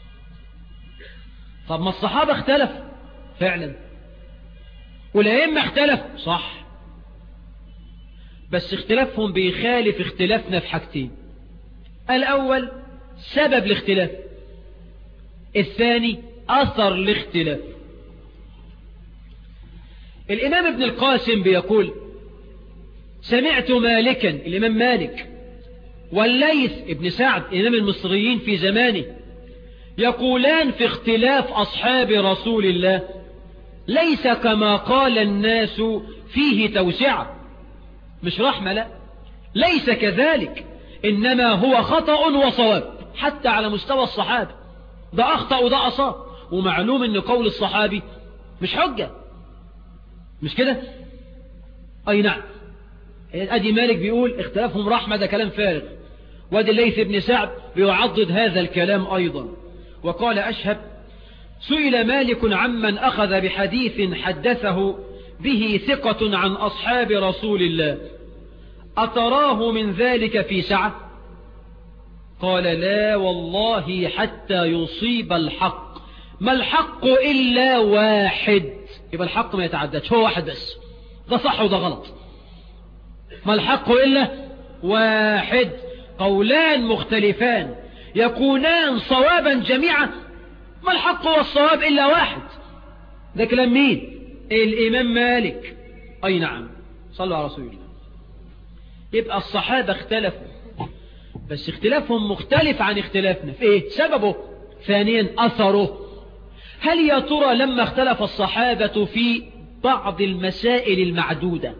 طب ما الصحابة اختلف فعلا والأئمة اختلف صح بس اختلافهم بيخالف اختلافنا في حاجتين الأول سبب الاختلاف الثاني أثر الاختلاف الإمام ابن القاسم بيقول سمعت مالكا الإمام مالك والليث ابن سعد إمام المصريين في زمانه يقولان في اختلاف أصحاب رسول الله ليس كما قال الناس فيه توسعة مش رحمة لا ليس كذلك إنما هو خطأ وصواب حتى على مستوى الصحابة ده أخطأ وده أصاب ومعلوم أن قول الصحابي مش حجة مش كده أي نعم أدي مالك بيقول اختلافهم رحمة ده كلام فارغ وادي الليث بن سعد بيعضد هذا الكلام أيضا وقال أشهب سئل مالك عمن أخذ بحديث حدثه به ثقة عن أصحاب رسول الله أتراه من ذلك في سعة قال لا والله حتى يصيب الحق ما الحق إلا واحد يبقى الحق ما يتعددش هو واحد بس ده صح وده غلط ما الحق إلا واحد قولان مختلفان يكونان صوابا جميعا ما الحق والصواب إلا واحد ده كلام مين الإمام مالك أي نعم صلوا على رسول الله يبقى الصحابة اختلفوا بس اختلافهم مختلف عن اختلافنا في ايه سببه ثانيا أثره هل يا ترى لما اختلف الصحابة في بعض المسائل المعدودة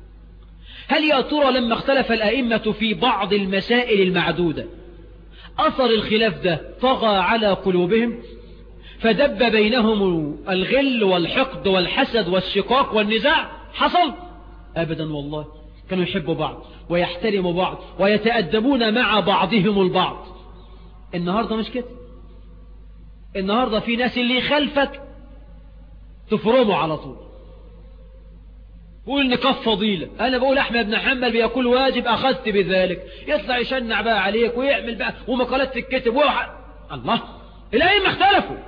هل يا ترى لما اختلف الأئمة في بعض المسائل المعدودة أثر الخلاف ده طغى على قلوبهم فدب بينهم الغل والحقد والحسد والشقاق والنزاع حصل أبدا والله كانوا يحبوا بعض ويحترموا بعض ويتأدبون مع بعضهم البعض النهاردة مش كده النهاردة في ناس اللي خلفك تفرموا على طول قول ان كف فضيلة انا بقول احمد بن حنبل بيقول واجب اخذت بذلك يطلع يشنع بقى عليك ويعمل بقى ومقالات تتكتب وح... الله الائمة اختلفوا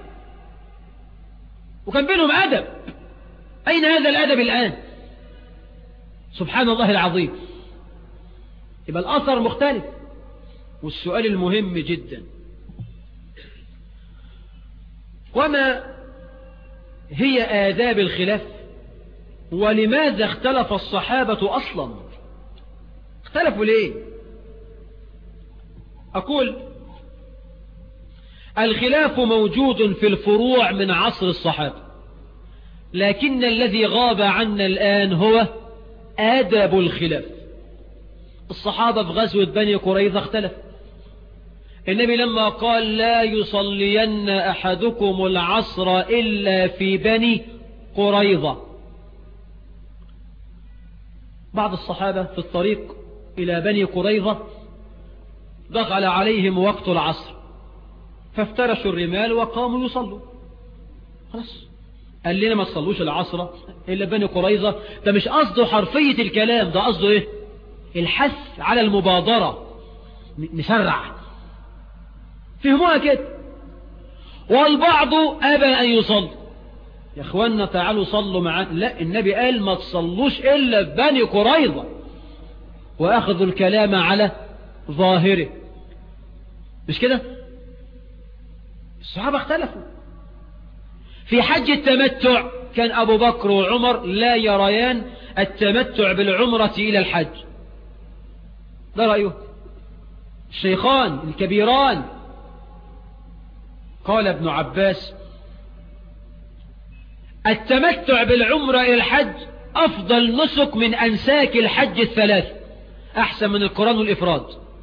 وكان بينهم ادب اين هذا الادب الان سبحان الله العظيم يبقى الاثر مختلف والسؤال المهم جدا وما هي آداب الخلاف ولماذا اختلف الصحابة أصلا اختلفوا ليه أقول الخلاف موجود في الفروع من عصر الصحابة لكن الذي غاب عنا الآن هو آداب الخلاف الصحابة في غزوة بني قريظة اختلف النبي لما قال لا يصلين أحدكم العصر إلا في بني قريظة بعض الصحابة في الطريق إلى بني قريظة دخل عليهم وقت العصر فافترشوا الرمال وقاموا يصلوا خلاص قال لنا ما تصلوش العصر إلا بني قريظة ده مش قصده حرفية الكلام ده قصده إيه الحث على المبادرة نسرع فهموها كده والبعض أبى أن يصلي يا اخوانا تعالوا صلوا معانا لا النبي قال ما تصلوش إلا في بني قريظة وأخذوا الكلام على ظاهره مش كده الصحابة اختلفوا في حج التمتع كان أبو بكر وعمر لا يريان التمتع بالعمرة إلى الحج ده رأيه الشيخان الكبيران قال ابن عباس التمتع بالعمرة إلى الحج أفضل نسك من أنساك الحج الثلاث أحسن من القرآن والإفراد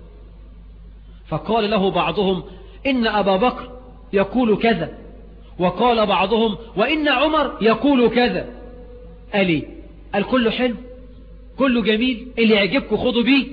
فقال له بعضهم إن أبا بكر يقول كذا وقال بعضهم وإن عمر يقول كذا قال إيه قال كله حلو كله جميل اللي يعجبكم خذوا بيه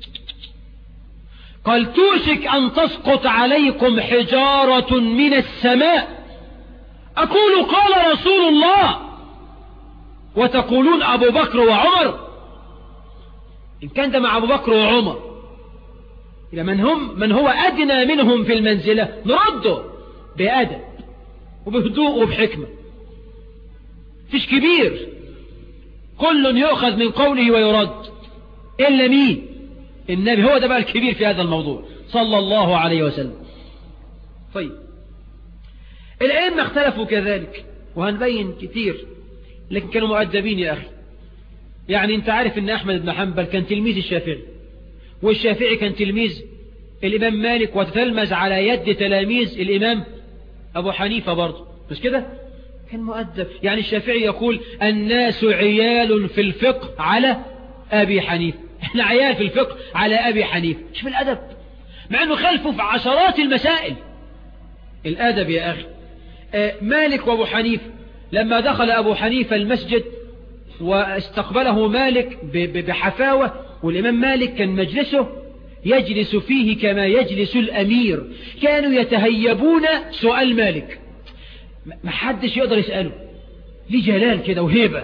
قال توشك أن تسقط عليكم حجارة من السماء أقول قال رسول الله وتقولون أبو بكر وعمر إن كان ده مع أبو بكر وعمر إلى من هم من هو أدنى منهم في المنزلة نرده بأدب وبهدوء وبحكمة فيش كبير كل يؤخذ من قوله ويرد إلا مين النبي هو ده بقى الكبير في هذا الموضوع صلى الله عليه وسلم طيب الأئمة اختلفوا كذلك وهنبين كتير لكن كانوا مؤدبين يا أخي يعني انت عارف ان أحمد بن حنبل كان تلميذ الشافعي والشافعي كان تلميذ الإمام مالك وتتلمذ على يد تلاميذ الإمام أبو حنيفة برضه مش كده كان مؤدب يعني الشافعي يقول الناس عيال في الفقه على أبي حنيفة احنا عيال في الفقه على أبي حنيفة شوف الأدب مع أنه خلفه في عشرات المسائل الأدب يا أخي آه مالك وأبو حنيفة لما دخل أبو حنيفة المسجد واستقبله مالك بحفاوة والإمام مالك كان مجلسه يجلس فيه كما يجلس الأمير كانوا يتهيبون سؤال مالك ما حدش يقدر يسأله ليه جلال كده وهيبة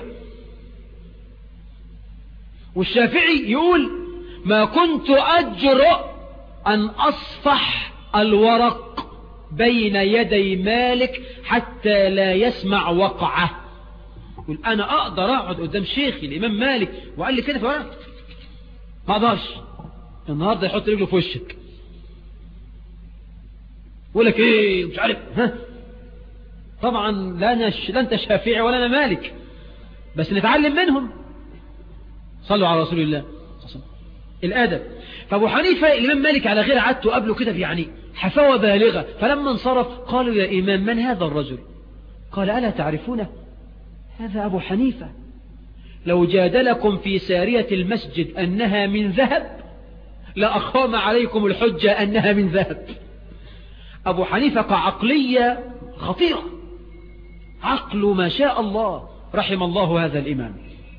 والشافعي يقول ما كنت أجرؤ أن أصفح الورق بين يدي مالك حتى لا يسمع وقعه يقول أنا أقدر أقعد قدام شيخي الإمام مالك وقال لي كده في ورق ما أقدرش النهاردة يحط رجله في وشك يقول لك ايه مش عارف ها طبعا لا, نش... لا انت شافعي ولا انا مالك بس نتعلم منهم صلوا على رسول الله الادب فابو حنيفة الامام مالك على غير عادته قبله كده يعني حفاوة بالغة فلما انصرف قالوا يا امام من هذا الرجل قال ألا تعرفونه هذا أبو حنيفة لو جادلكم في سارية المسجد أنها من ذهب لأقام عليكم الحجة أنها من ذهب أبو حنيفة كعقلية خطيرة عقل ما شاء الله رحم الله هذا الإمام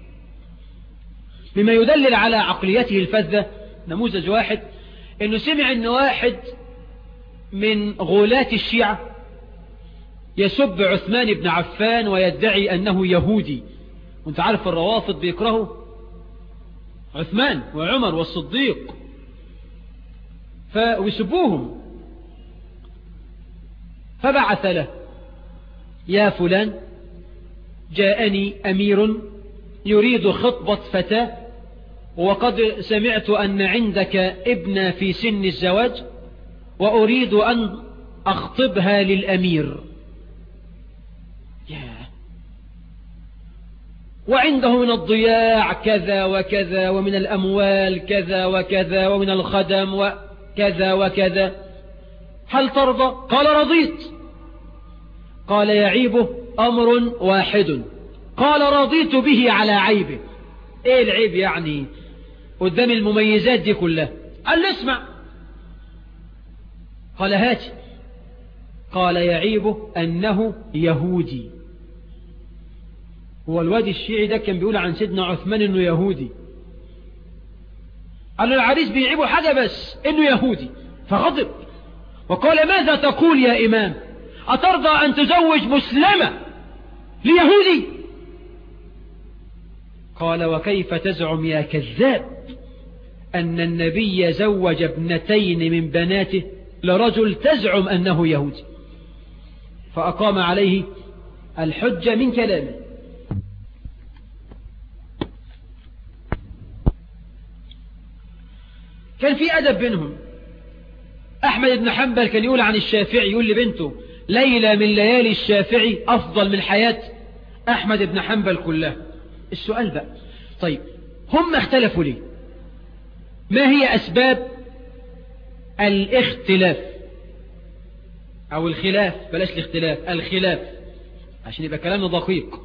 مما يدلل على عقليته الفذة نموذج واحد انه سمع ان واحد من غلاة الشيعة يسب عثمان بن عفان ويدعي انه يهودي وانت عارف الروافض بيكرهوا عثمان وعمر والصديق فيسبوهم فبعث له يا فلان جاءني أمير يريد خطبة فتاة وقد سمعت أن عندك ابن في سن الزواج وأريد أن أخطبها للأمير وعنده من الضياع كذا وكذا ومن الأموال كذا وكذا ومن الخدم وكذا وكذا هل ترضى قال رضيت قال يعيبه أمر واحد قال رضيت به على عيبه ايه العيب يعني قدام المميزات دي كلها قال له اسمع قال هات قال يعيبه أنه يهودي هو الوادي الشيعي ده كان بيقول عن سيدنا عثمان انه يهودي قال له العريس بيعيبه حاجة بس انه يهودي فغضب وقال ماذا تقول يا إمام أترضى أن تزوج مسلمة ليهودي قال وكيف تزعم يا كذاب أن النبي زوج ابنتين من بناته لرجل تزعم أنه يهودي فأقام عليه الحجة من كلامه كان في أدب بينهم أحمد بن حنبل كان يقول عن الشافعي يقول لبنته ليلة من ليالي الشافعي أفضل من حياة أحمد بن حنبل كلها السؤال بقى طيب هم اختلفوا ليه ما هي أسباب الاختلاف أو الخلاف بلاش الاختلاف الخلاف عشان يبقى كلامنا دقيق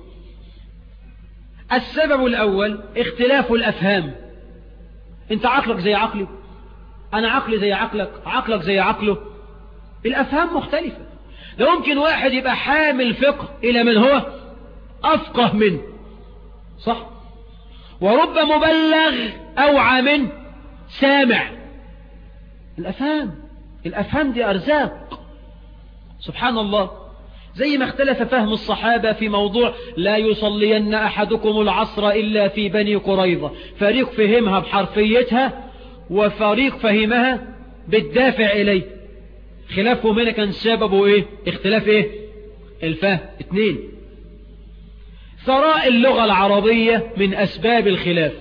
السبب الأول اختلاف الأفهام انت عقلك زي عقلي أنا عقلي زي عقلك عقلك زي عقله الأفهام مختلفة ده ممكن واحد يبقى حامل فقه إلى من هو أفقه منه صح ورب مبلغ أوعى من سامع الأفهام الأفهام دي أرزاق سبحان الله زي ما اختلف فهم الصحابة في موضوع لا يصلين أحدكم العصر إلا في بني قريظة فريق فهمها بحرفيتها وفريق فهمها بالدافع إليه خلافهم هنا كان سببه إيه اختلاف إيه الفهم اثنين ثراء اللغة العربية من أسباب الخلاف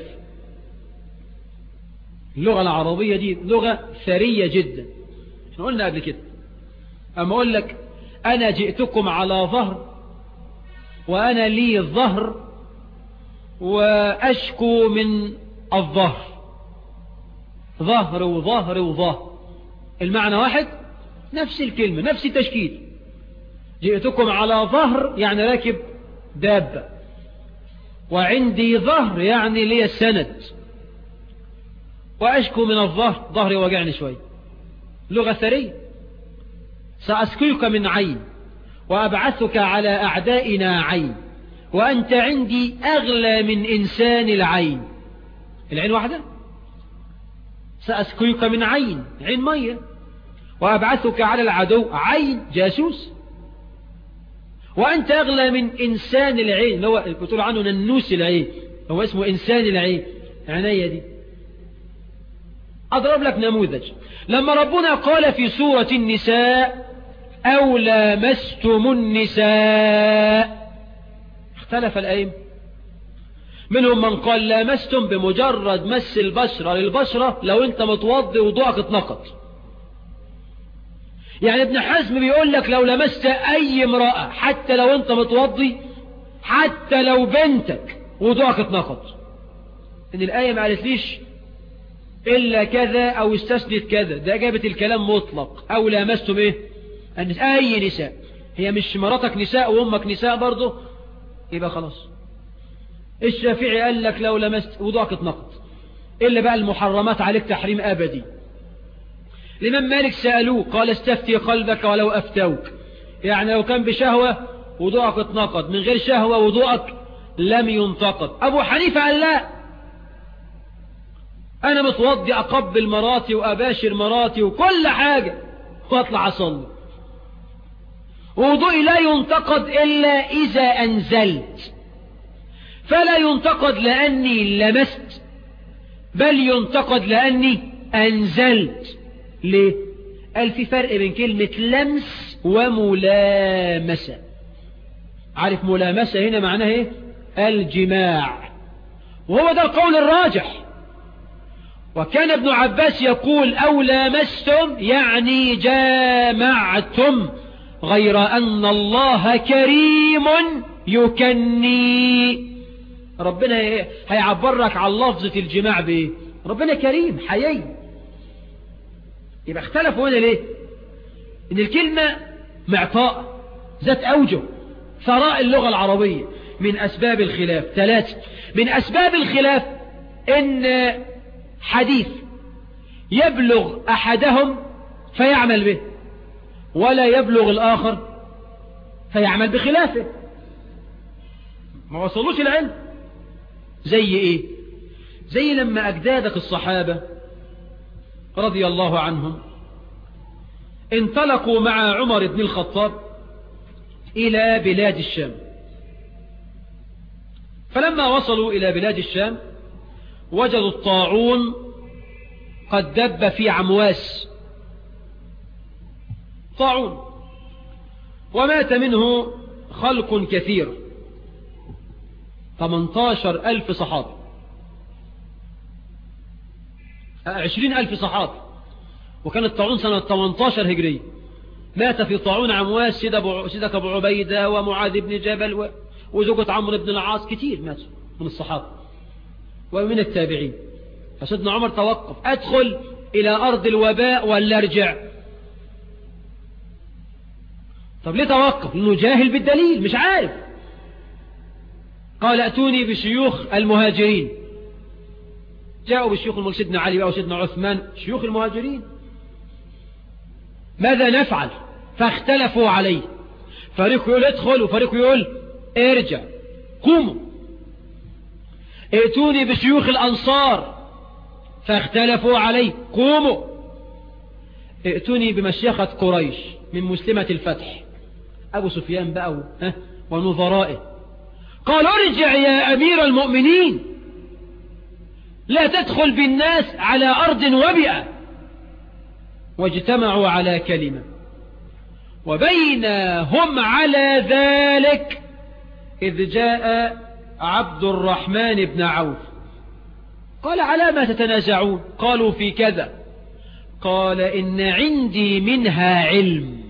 اللغة العربية دي لغة ثرية جدا احنا قلنا قبل كده أما أقول لك أنا جئتكم على ظهر وأنا لي ظهر وأشكو من الظهر ظهر وظهر وظهر المعنى واحد نفس الكلمة نفس التشكيل جئتكم على ظهر يعني راكب دابة وعندي ظهر يعني لي السند وأشكو من الظهر ظهري وجعني شوي لغة ثرية سأسكيك من عين وأبعثك على أعدائنا عين وأنت عندي أغلى من إنسان العين العين واحدة سأسكيك من عين عين مية وأبعثك على العدو عين جاسوس وأنت أغلى من إنسان العين هو بتقول عنه ننوس العين هو اسمه إنسان العين عناية دي أضرب لك نموذج لما ربنا قال في سورة النساء أو لامستم النساء اختلف الأئمة منهم من قال لامستم بمجرد مس البشرة للبشرة لو انت متوضي وضوءك اتنقض يعني ابن حزم بيقول لك لو لمست اي امرأة حتى لو انت متوضي حتى لو بنتك وضوءك اتنقض ان الآية ما قالتليش إلا كذا أو استثنت كذا ده جابت الكلام مطلق أو لامستم إيه أي نساء هي مش مراتك نساء وأمك نساء برضه يبقى خلاص الشافعي قال لك لو لمست وضوءك اتنقض إلا بقى المحرمات عليك تحريم أبدي الإمام مالك سألوه قال استفتي قلبك ولو أفتوك يعني لو كان بشهوة وضوءك اتنقض من غير شهوة وضوءك لم ينتقض أبو حنيفة قال لا أنا متوضي أقبل مراتي وأباشر مراتي وكل حاجة وأطلع أصلي وضوئي لا ينتقد إلا إذا أنزلت فلا ينتقد لأني لمست بل ينتقد لأني أنزلت ليه قال في فرق بين كلمة لمس وملامسة عارف ملامسة هنا معناها ايه الجماع وهو ده القول الراجح وكان ابن عباس يقول أو لامستم يعني جامعتم غير أن الله كريم يكني ربنا هيعبرك عن لفظة الجماع بإيه ربنا كريم حيي يبقى اختلفوا هنا ليه ان الكلمة معطاء ذات أوجه ثراء اللغة العربية من أسباب الخلاف ثلاثة من أسباب الخلاف ان حديث يبلغ أحدهم فيعمل به ولا يبلغ الآخر فيعمل بخلافه ما وصلوش العلم زي ايه زي لما أجدادك الصحابة رضي الله عنهم انطلقوا مع عمر بن الخطاب إلى بلاد الشام فلما وصلوا إلى بلاد الشام وجدوا الطاعون قد دب في عمواس طاعون ومات منه خلق كثير 18 ألف صحابي عشرين ألف صحابي وكان الطاعون سنة 18 هجرية مات في طاعون عمواس سيدك أبو عبيدة ومعاذ بن جبل وزوجة عمرو بن العاص كتير ماتوا من الصحابة ومن التابعين فسيدنا عمر توقف أدخل إلى أرض الوباء ولا ارجع طب ليه توقف لأنه جاهل بالدليل مش عارف قال أتوني بشيوخ المهاجرين جاءوا بشيوخ سيدنا علي أو سيدنا عثمان شيوخ المهاجرين ماذا نفعل فاختلفوا عليه فريق يقول ادخل وفريق يقول ارجع قوموا ائتوني بشيوخ الأنصار فاختلفوا عليه قوموا ائتوني بمشيخة قريش من مسلمة الفتح أبو سفيان بقى ونظرائه قال ارجع يا أمير المؤمنين لا تدخل بالناس على أرض وبئة واجتمعوا على كلمة وبينهم على ذلك إذ جاء عبد الرحمن بن عوف قال على ما تتنازعون قالوا في كذا قال إن عندي منها علم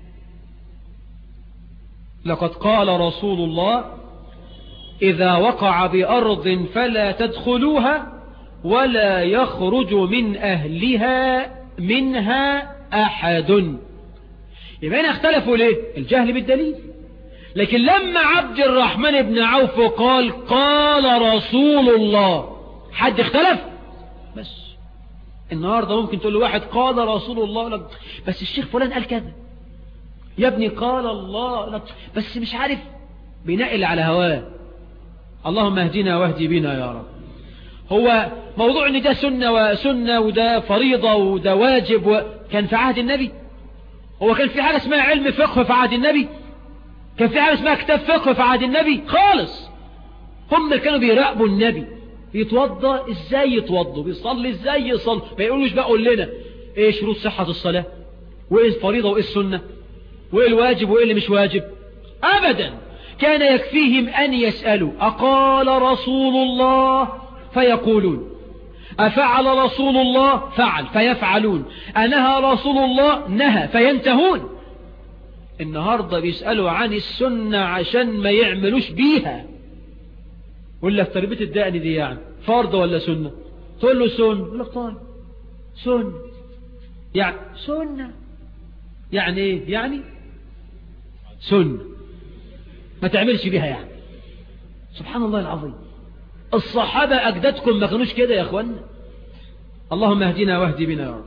لقد قال رسول الله إذا وقع بأرض فلا تدخلوها ولا يخرج من أهلها منها أحد يبقى هنا اختلفوا ليه الجهل بالدليل لكن لما عبد الرحمن بن عوف قال قال رسول الله حد اختلف بس النهاردة ممكن تقول لواحد قال رسول الله لك بس الشيخ فلان قال كذا يا ابني قال الله لك بس مش عارف بينقل على هواه اللهم اهدنا واهدي بنا يا رب هو موضوع ان ده سنة وسنة وده فريضة وده واجب وكان في عهد النبي هو كان في حاجة اسمها علم فقه في عهد النبي كان في حاجة اسمها كتاب فقه في عهد النبي خالص هم كانوا بيراقبوا النبي بيتوضى ازاي يتوضوا بيصلي ازاي يصلي ما يقولوش بقى قول لنا ايه شروط صحة الصلاة وايه الفريضة وايه السنة وايه الواجب وايه اللي مش واجب ابدا كان يكفيهم ان يسألوا اقال رسول الله فيقولون أفعل رسول الله فعل فيفعلون أنهى رسول الله نهى فينتهون النهاردة بيسألوا عن السنة عشان ما يعملوش بيها يقول لك تربية الدقن دي يعني فرض ولا سنة تقول له سنة يقول لك طيب سنة يعني سنة يعني ايه يعني سنة ما تعملش بيها يعني سبحان الله العظيم الصحابة أجدادكم ما كانوش كده يا أخوانا اللهم اهدنا واهدي بنا يا رب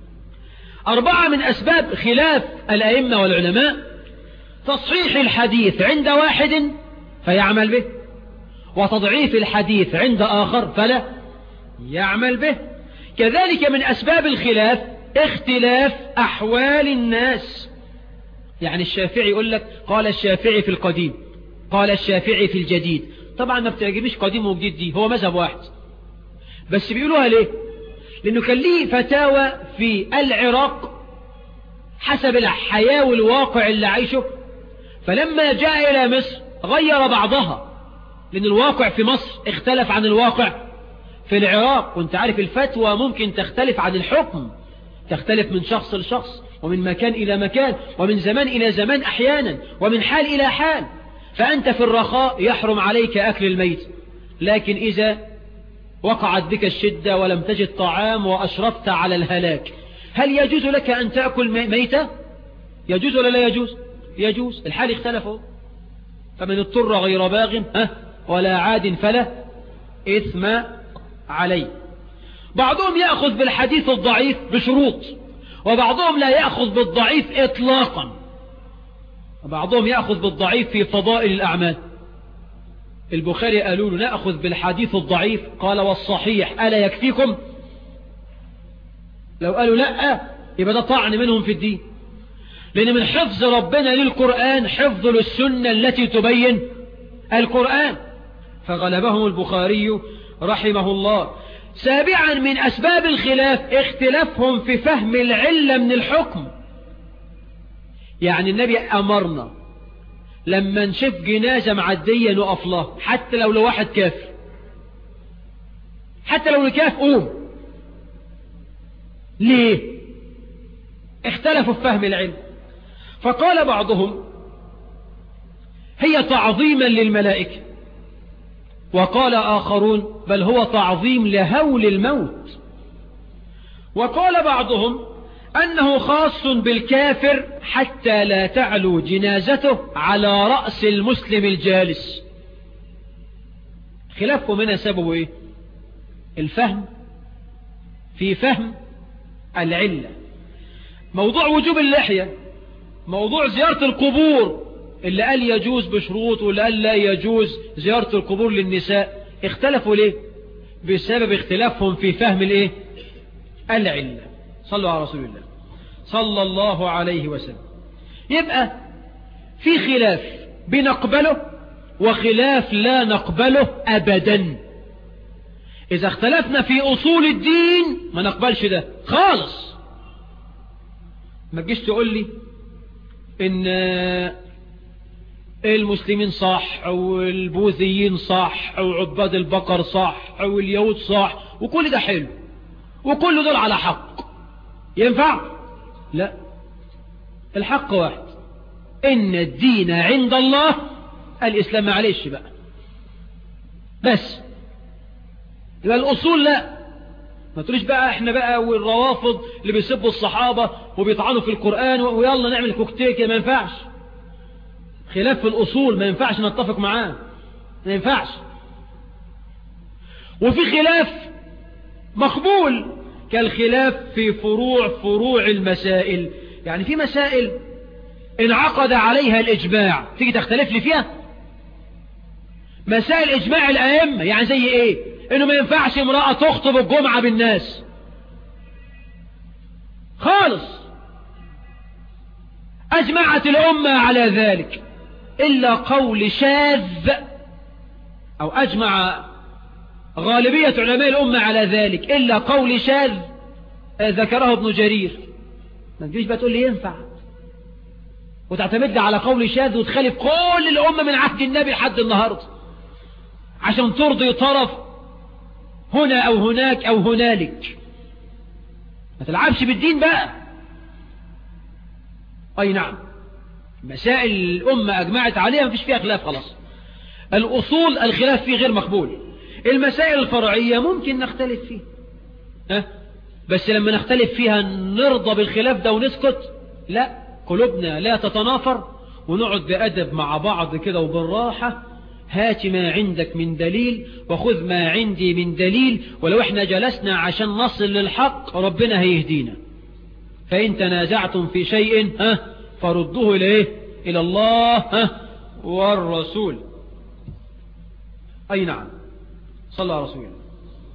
أربعة من أسباب خلاف الأئمة والعلماء تصحيح الحديث عند واحد فيعمل به وتضعيف الحديث عند آخر فلا يعمل به كذلك من أسباب الخلاف اختلاف أحوال الناس يعني الشافعي يقول لك قال الشافعي في القديم قال الشافعي في الجديد طبعا ما بتعجبنيش قديم وجديد دي هو مذهب واحد بس بيقولوها ليه لأنه كان ليه فتاوى في العراق حسب الحياة والواقع اللي عايشه فلما جاء إلى مصر غير بعضها لأن الواقع في مصر اختلف عن الواقع في العراق وانت عارف الفتوى ممكن تختلف عن الحكم تختلف من شخص لشخص ومن مكان إلى مكان ومن زمان إلى زمان أحيانا ومن حال إلى حال فأنت في الرخاء يحرم عليك أكل الميت لكن إذا وقعت بك الشدة ولم تجد طعام وأشرفت على الهلاك هل يجوز لك أن تأكل ميتة يجوز ولا لا يجوز يجوز الحال اختلفوا فمن اضطر غير باغ ولا عاد فلا إثم عليه بعضهم يأخذ بالحديث الضعيف بشروط وبعضهم لا يأخذ بالضعيف إطلاقا وبعضهم يأخذ بالضعيف في فضائل الأعمال البخاري قالوا له نأخذ بالحديث الضعيف قال والصحيح ألا يكفيكم لو قالوا لا يبقى ده طعن منهم في الدين لأن من حفظ ربنا للقرآن حفظ للسنة التي تبين القرآن فغلبهم البخاري رحمه الله سابعا من أسباب الخلاف اختلافهم في فهم العلة من الحكم يعني النبي أمرنا لما نشوف جنازة معدية نقف لها حتى لو لواحد كافر حتى لو لكاف قوم ليه اختلفوا في فهم العلم فقال بعضهم هي تعظيما للملائكة وقال آخرون بل هو تعظيم لهول الموت وقال بعضهم أنه خاص بالكافر حتى لا تعلو جنازته على رأس المسلم الجالس خلافكم هنا سببه ايه الفهم في فهم العلة موضوع وجوب اللحية موضوع زيارة القبور اللي قال يجوز بشروط واللي قال لا يجوز زيارة القبور للنساء اختلفوا ليه بسبب اختلافهم في فهم الايه العلة صلوا على رسول الله صلى الله عليه وسلم يبقى في خلاف بنقبله وخلاف لا نقبله أبدا إذا اختلفنا في أصول الدين ما نقبلش ده خالص ما تجيش تقول لي إن المسلمين صح والبوذيين صح وعباد البقر صح واليهود صح وكل ده حلو وكل دول على حق ينفع لا الحق واحد إن الدين عند الله الإسلام معلش بقى بس يبقى الأصول لا ما تقوليش بقى احنا بقى والروافض اللي بيسبوا الصحابة وبيطعنوا في القرآن ويلا نعمل كوكتيك ما ينفعش خلاف في الأصول ما ينفعش نتفق معاه ما ينفعش وفي خلاف مقبول كالخلاف في فروع فروع المسائل يعني في مسائل انعقد عليها الإجماع تيجي تختلف لي فيها مسائل إجماع الأئمة يعني زي إيه إنه ما ينفعش امرأة تخطب الجمعة بالناس خالص أجمعت الأمة على ذلك إلا قول شاذ أو أجمع غالبية علماء الأمة على ذلك إلا قول شاذ ذكره ابن جرير ما تجيش بقى تقول لي ينفع وتعتمد على قول شاذ وتخالف كل الأمة من عهد النبي لحد النهاردة عشان ترضي طرف هنا أو هناك أو هنالك ما تلعبش بالدين بقى أي نعم مسائل الأمة أجمعت عليها ما فيش فيها خلاف خلاص الأصول الخلاف فيه غير مقبول المسائل الفرعية ممكن نختلف فيها ها؟ بس لما نختلف فيها نرضى بالخلاف ده ونسكت لا قلوبنا لا تتنافر ونقعد بأدب مع بعض كده وبالراحة هات ما عندك من دليل وخذ ما عندي من دليل ولو احنا جلسنا عشان نصل للحق ربنا هيهدينا فإن تنازعتم في شيء ها فردوه إليه إلى الله ها والرسول أي نعم صلى الله رسول الله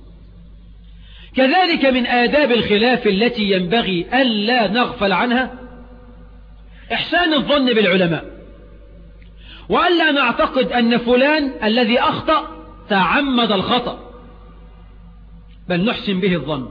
كذلك من آداب الخلاف التي ينبغي ألا نغفل عنها إحسان الظن بالعلماء وألا نعتقد أن فلان الذي أخطأ تعمد الخطأ بل نحسن به الظن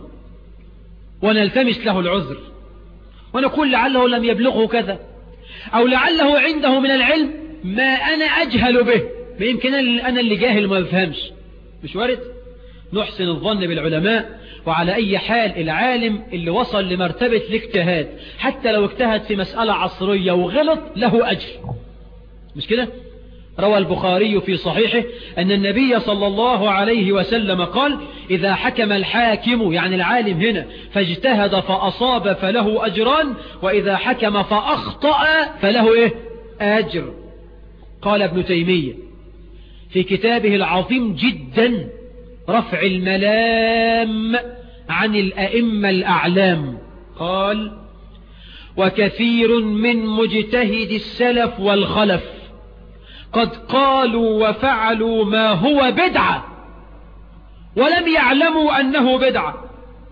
ونلتمس له العذر ونقول لعله لم يبلغه كذا أو لعله عنده من العلم ما أنا أجهل به ما يمكن أنا اللي جاهل ما يفهمش مش وارد نحسن الظن بالعلماء وعلى أي حال العالم اللي وصل لمرتبة الاجتهاد حتى لو اجتهد في مسألة عصرية وغلط له أجر مش كده روى البخاري في صحيحه أن النبي صلى الله عليه وسلم قال إذا حكم الحاكم يعني العالم هنا فاجتهد فأصاب فله أجران وإذا حكم فأخطأ فله إيه أجر قال ابن تيمية في كتابه العظيم جدا رفع الملام عن الأئمة الأعلام قال وكثير من مجتهد السلف والخلف قد قالوا وفعلوا ما هو بدعة ولم يعلموا أنه بدعة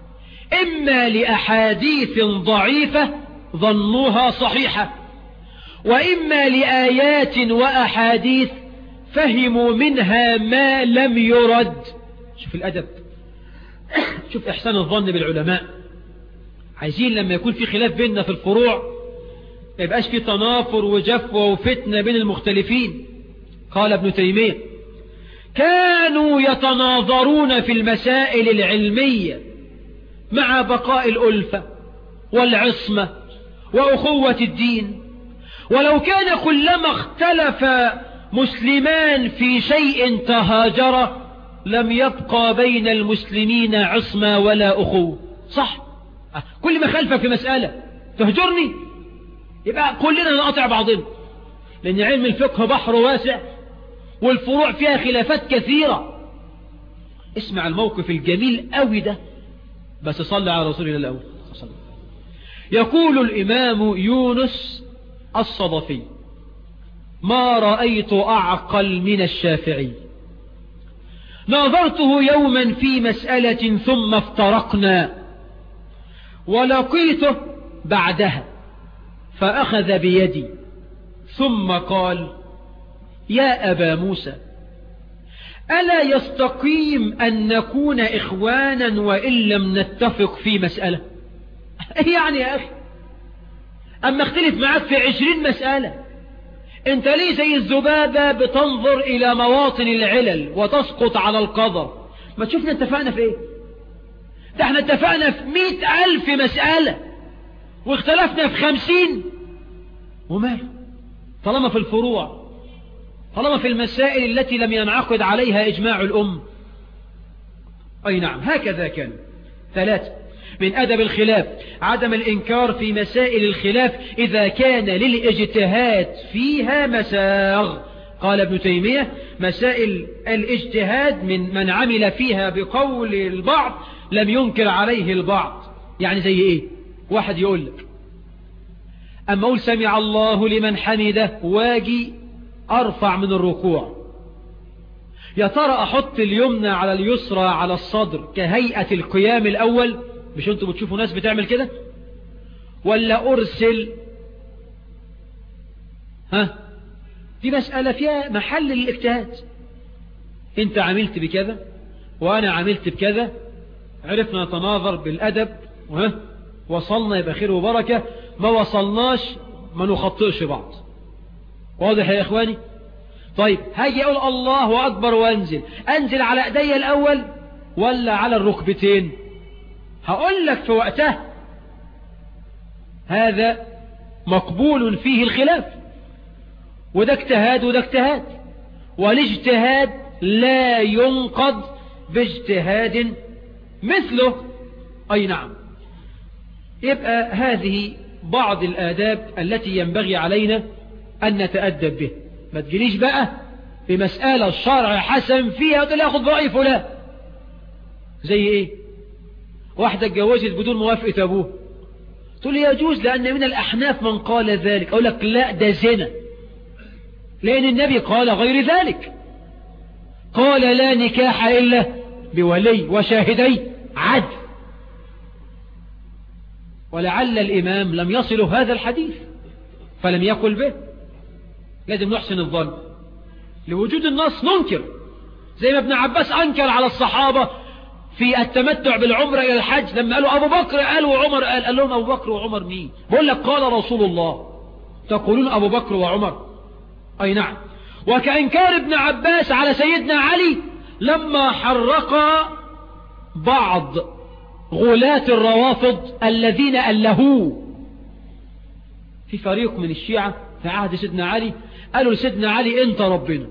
إما لأحاديث ضعيفة ظنوها صحيحة وإما لآيات وأحاديث فهموا منها ما لم يرد شوف الأدب شوف إحسان الظن بالعلماء عايزين لما يكون في خلاف بيننا في الفروع ما يبقاش في تنافر وجفوة وفتنة بين المختلفين قال ابن تيمية كانوا يتناظرون في المسائل العلمية مع بقاء الألفة والعصمة وأخوة الدين ولو كان كلما اختلف مسلمان في شيء تهاجر لم يبقى بين المسلمين عصمة ولا أخوة صح كل ما خلفك في مسألة تهجرني يبقى كلنا نقطع بعضنا لأن علم الفقه بحر واسع والفروع فيها خلافات كثيرة اسمع الموقف الجميل قوي ده بس صلى على رسول الله الأول يقول الإمام يونس الصدفي ما رأيت أعقل من الشافعي ناظرته يوما في مسألة ثم افترقنا ولقيته بعدها فأخذ بيدي ثم قال يا أبا موسى ألا يستقيم أن نكون إخوانا وإن لم نتفق في مسألة يعني يا أخي أما اختلف معك في عشرين مسألة انت ليه زي الذبابة بتنظر الى مواطن العلل وتسقط على القدر ما تشوفنا اتفقنا في ايه ده احنا اتفقنا في مئة الف مسألة واختلفنا في خمسين وماله طالما في الفروع طالما في المسائل التي لم ينعقد عليها اجماع الام اي نعم هكذا كان ثلاثة من أدب الخلاف عدم الإنكار في مسائل الخلاف إذا كان للاجتهاد فيها مساغ قال ابن تيمية مسائل الاجتهاد من من عمل فيها بقول البعض لم ينكر عليه البعض يعني زي ايه واحد يقول لك أما أقول سمع الله لمن حمده واجي أرفع من الركوع يا ترى أحط اليمنى على اليسرى على الصدر كهيئة القيام الأول مش انتوا بتشوفوا ناس بتعمل كده ولا أرسل ها دي مسألة فيها محل للاجتهاد انت عملت بكذا وانا عملت بكذا عرفنا نتناظر بالأدب ها وصلنا يبقى خير وبركة ما وصلناش ما نخطئش بعض واضح يا إخواني طيب هاجي أقول الله أكبر وأنزل أنزل على أيدي الأول ولا على الركبتين هقول لك في وقتها هذا مقبول فيه الخلاف وده اجتهاد وده اجتهاد والاجتهاد لا ينقض باجتهاد مثله أي نعم يبقى هذه بعض الآداب التي ينبغي علينا أن نتأدب به ما تجريش بقى في مسألة الشرع حسن فيها وتقول ياخد رأي فلان زي ايه واحدة اتجوزت بدون موافقة ابوه تقول لي يجوز لأن من الأحناف من قال ذلك أقول لك لا ده زنا لأن النبي قال غير ذلك قال لا نكاح إلا بولي وشاهدي عدل ولعل الإمام لم يصل هذا الحديث فلم يقل به لازم نحسن الظن لوجود النص ننكر زي ما ابن عباس أنكر على الصحابة في التمتع بالعمرة إلى الحج لما قالوا أبو بكر قال وعمر قال قال لهم أبو بكر وعمر مين بقول لك قال رسول الله تقولون أبو بكر وعمر أي نعم وكإنكار ابن عباس على سيدنا علي لما حرق بعض غلاة الروافض الذين ألهوه في فريق من الشيعة في عهد سيدنا علي قالوا لسيدنا علي انت ربنا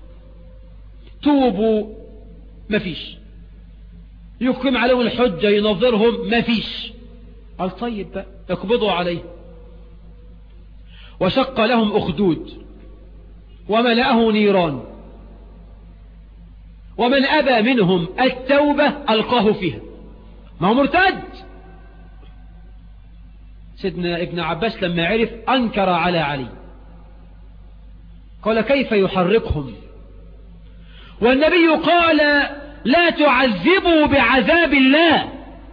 توبوا مفيش يقيم عليهم الحجة ينظرهم مفيش قال طيب بقى اقبضوا عليه وشق لهم أخدود وملأه نيران ومن أبى منهم التوبة ألقاه فيها ما هو مرتد سيدنا ابن عباس لما عرف أنكر على علي قال كيف يحرقهم والنبي قال لا تعذبوا بعذاب الله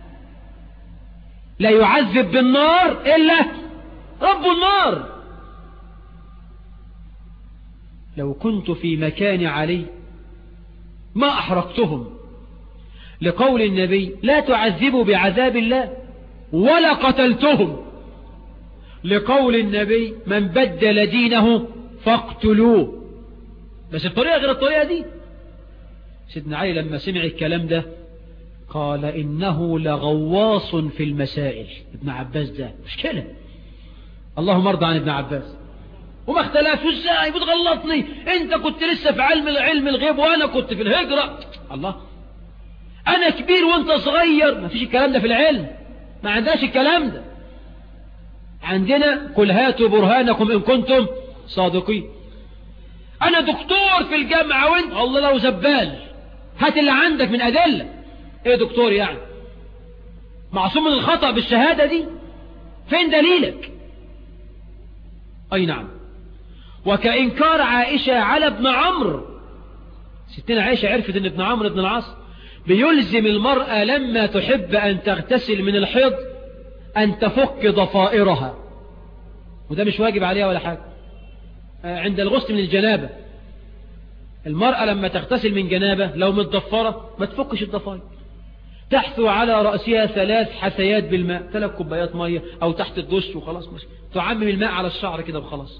لا يعذب بالنار إلا رب النار لو كنت في مكان علي ما أحرقتهم لقول النبي لا تعذبوا بعذاب الله ولا قتلتهم لقول النبي من بدل دينه فاقتلوه بس الطريقة غير الطريقة دي سيدنا علي لما سمع الكلام ده قال إنه لغواص في المسائل ابن عباس ده مشكلة اللهم ارضى عن ابن عباس وما اختلفوا ازاي بتغلطني انت كنت لسه في علم العلم الغيب وانا كنت في الهجرة الله انا كبير وانت صغير ما فيش الكلام ده في العلم ما عندناش الكلام ده عندنا قل هاتوا برهانكم إن كنتم صادقين أنا دكتور في الجامعة وانت الله لو زبال هات اللي عندك من أدلة ايه دكتور يعني معصوم من الخطأ بالشهادة دي فين دليلك أي نعم وكإنكار عائشة على ابن عمرو ستنا عائشة عرفت ان ابن عمرو بن العاص بيلزم المرأة لما تحب أن تغتسل من الحيض أن تفك ضفائرها وده مش واجب عليها ولا حاجة عند الغسل من الجنابة المرأة لما تغتسل من جنابة لو متضفرة ما تفكش الضفائر تحثو على رأسها ثلاث حثيات بالماء ثلاث كوبايات مية أو تحت الدش وخلاص مش تعمم الماء على الشعر كده وخلاص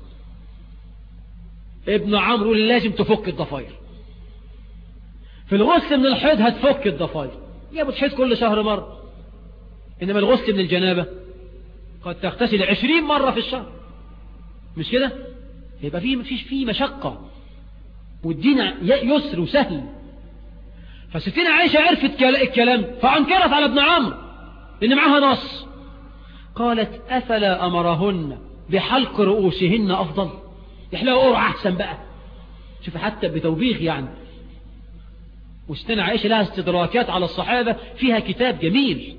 ابن عمرو لازم تفك الضفائر في الغسل من الحيض هتفك الضفائر يا بتحيض كل شهر مرة إنما الغسل من الجنابة قد تغتسل عشرين مرة في الشهر مش كده يبقى فيه مفيش فيه مشقة والدين يسر وسهل فستين عائشة عرفت الكلام فأنكرت على ابن عمرو لأن معها نص قالت أفلا أمرهن بحلق رؤوسهن أفضل يحلقوا قرع أحسن بقى شوف حتى بتوبيخ يعني وستين عائشة لها استدراكات على الصحابة فيها كتاب جميل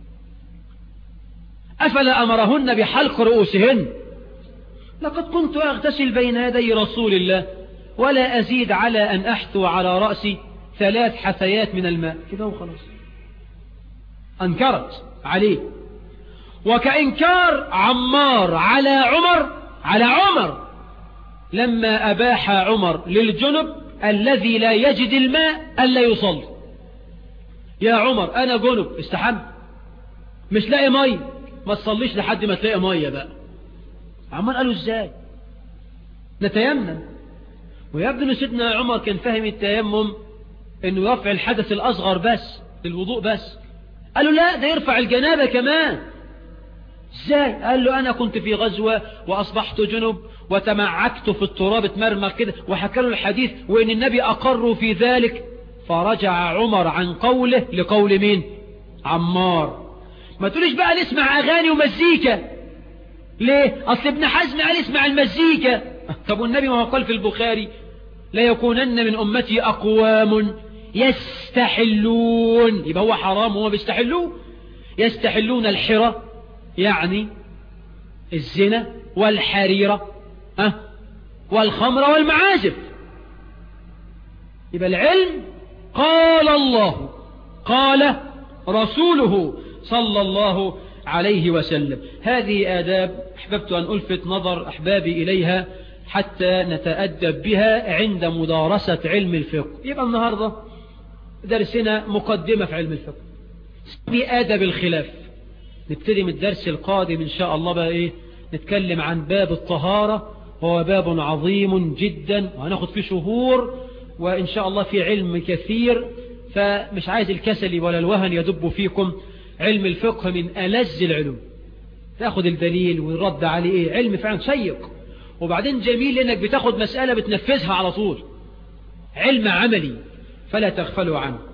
أفلا أمرهن بحلق رؤوسهن لقد كنت أغتسل بين يدي رسول الله ولا أزيد على أن أحثو على رأسي ثلاث حثيات من الماء كده وخلاص أنكرت عليه وكإنكار عمار على عمر على عمر لما أباح عمر للجنب الذي لا يجد الماء ألا يصلي يا عمر أنا جنب استحم مش لاقي مي ما تصليش لحد ما تلاقي مية بقى عمار قالوا ازاي نتيمم ويبدو ان سيدنا عمر كان فهم التيمم انه يرفع الحدث الاصغر بس للوضوء بس قالوا لا ده يرفع الجنابة كمان ازاي قال له انا كنت في غزوة واصبحت جنب وتمعكت في التراب اتمرمغ كده وحكى له الحديث وان النبي اقر في ذلك فرجع عمر عن قوله لقول مين عمار ما تقوليش بقى نسمع اغاني ومزيكا ليه اصل ابن حزم قال اسمع المزيكا طب والنبي ما هو قال في البخاري لا يكونن من امتي اقوام يستحلون يبقى هو حرام وهو بيستحلوه يستحلون الحرة يعني الزنا والحريرة أه والخمر والمعازف يبقى العلم قال الله قال رسوله صلى الله عليه وسلم هذه آداب أحببت أن ألفت نظر أحبابي إليها حتى نتأدب بها عند مدارسة علم الفقه يبقى النهاردة درسنا مقدمة في علم الفقه بآدب الخلاف نبتدي من الدرس القادم إن شاء الله بقى إيه نتكلم عن باب الطهارة هو باب عظيم جدا وهناخد فيه شهور وإن شاء الله في علم كثير فمش عايز الكسل ولا الوهن يدب فيكم علم الفقه من ألز العلوم تاخد الدليل والرد عليه إيه علم فعلا شيق وبعدين جميل لأنك بتاخد مسألة بتنفذها على طول علم عملي فلا تغفلوا عنه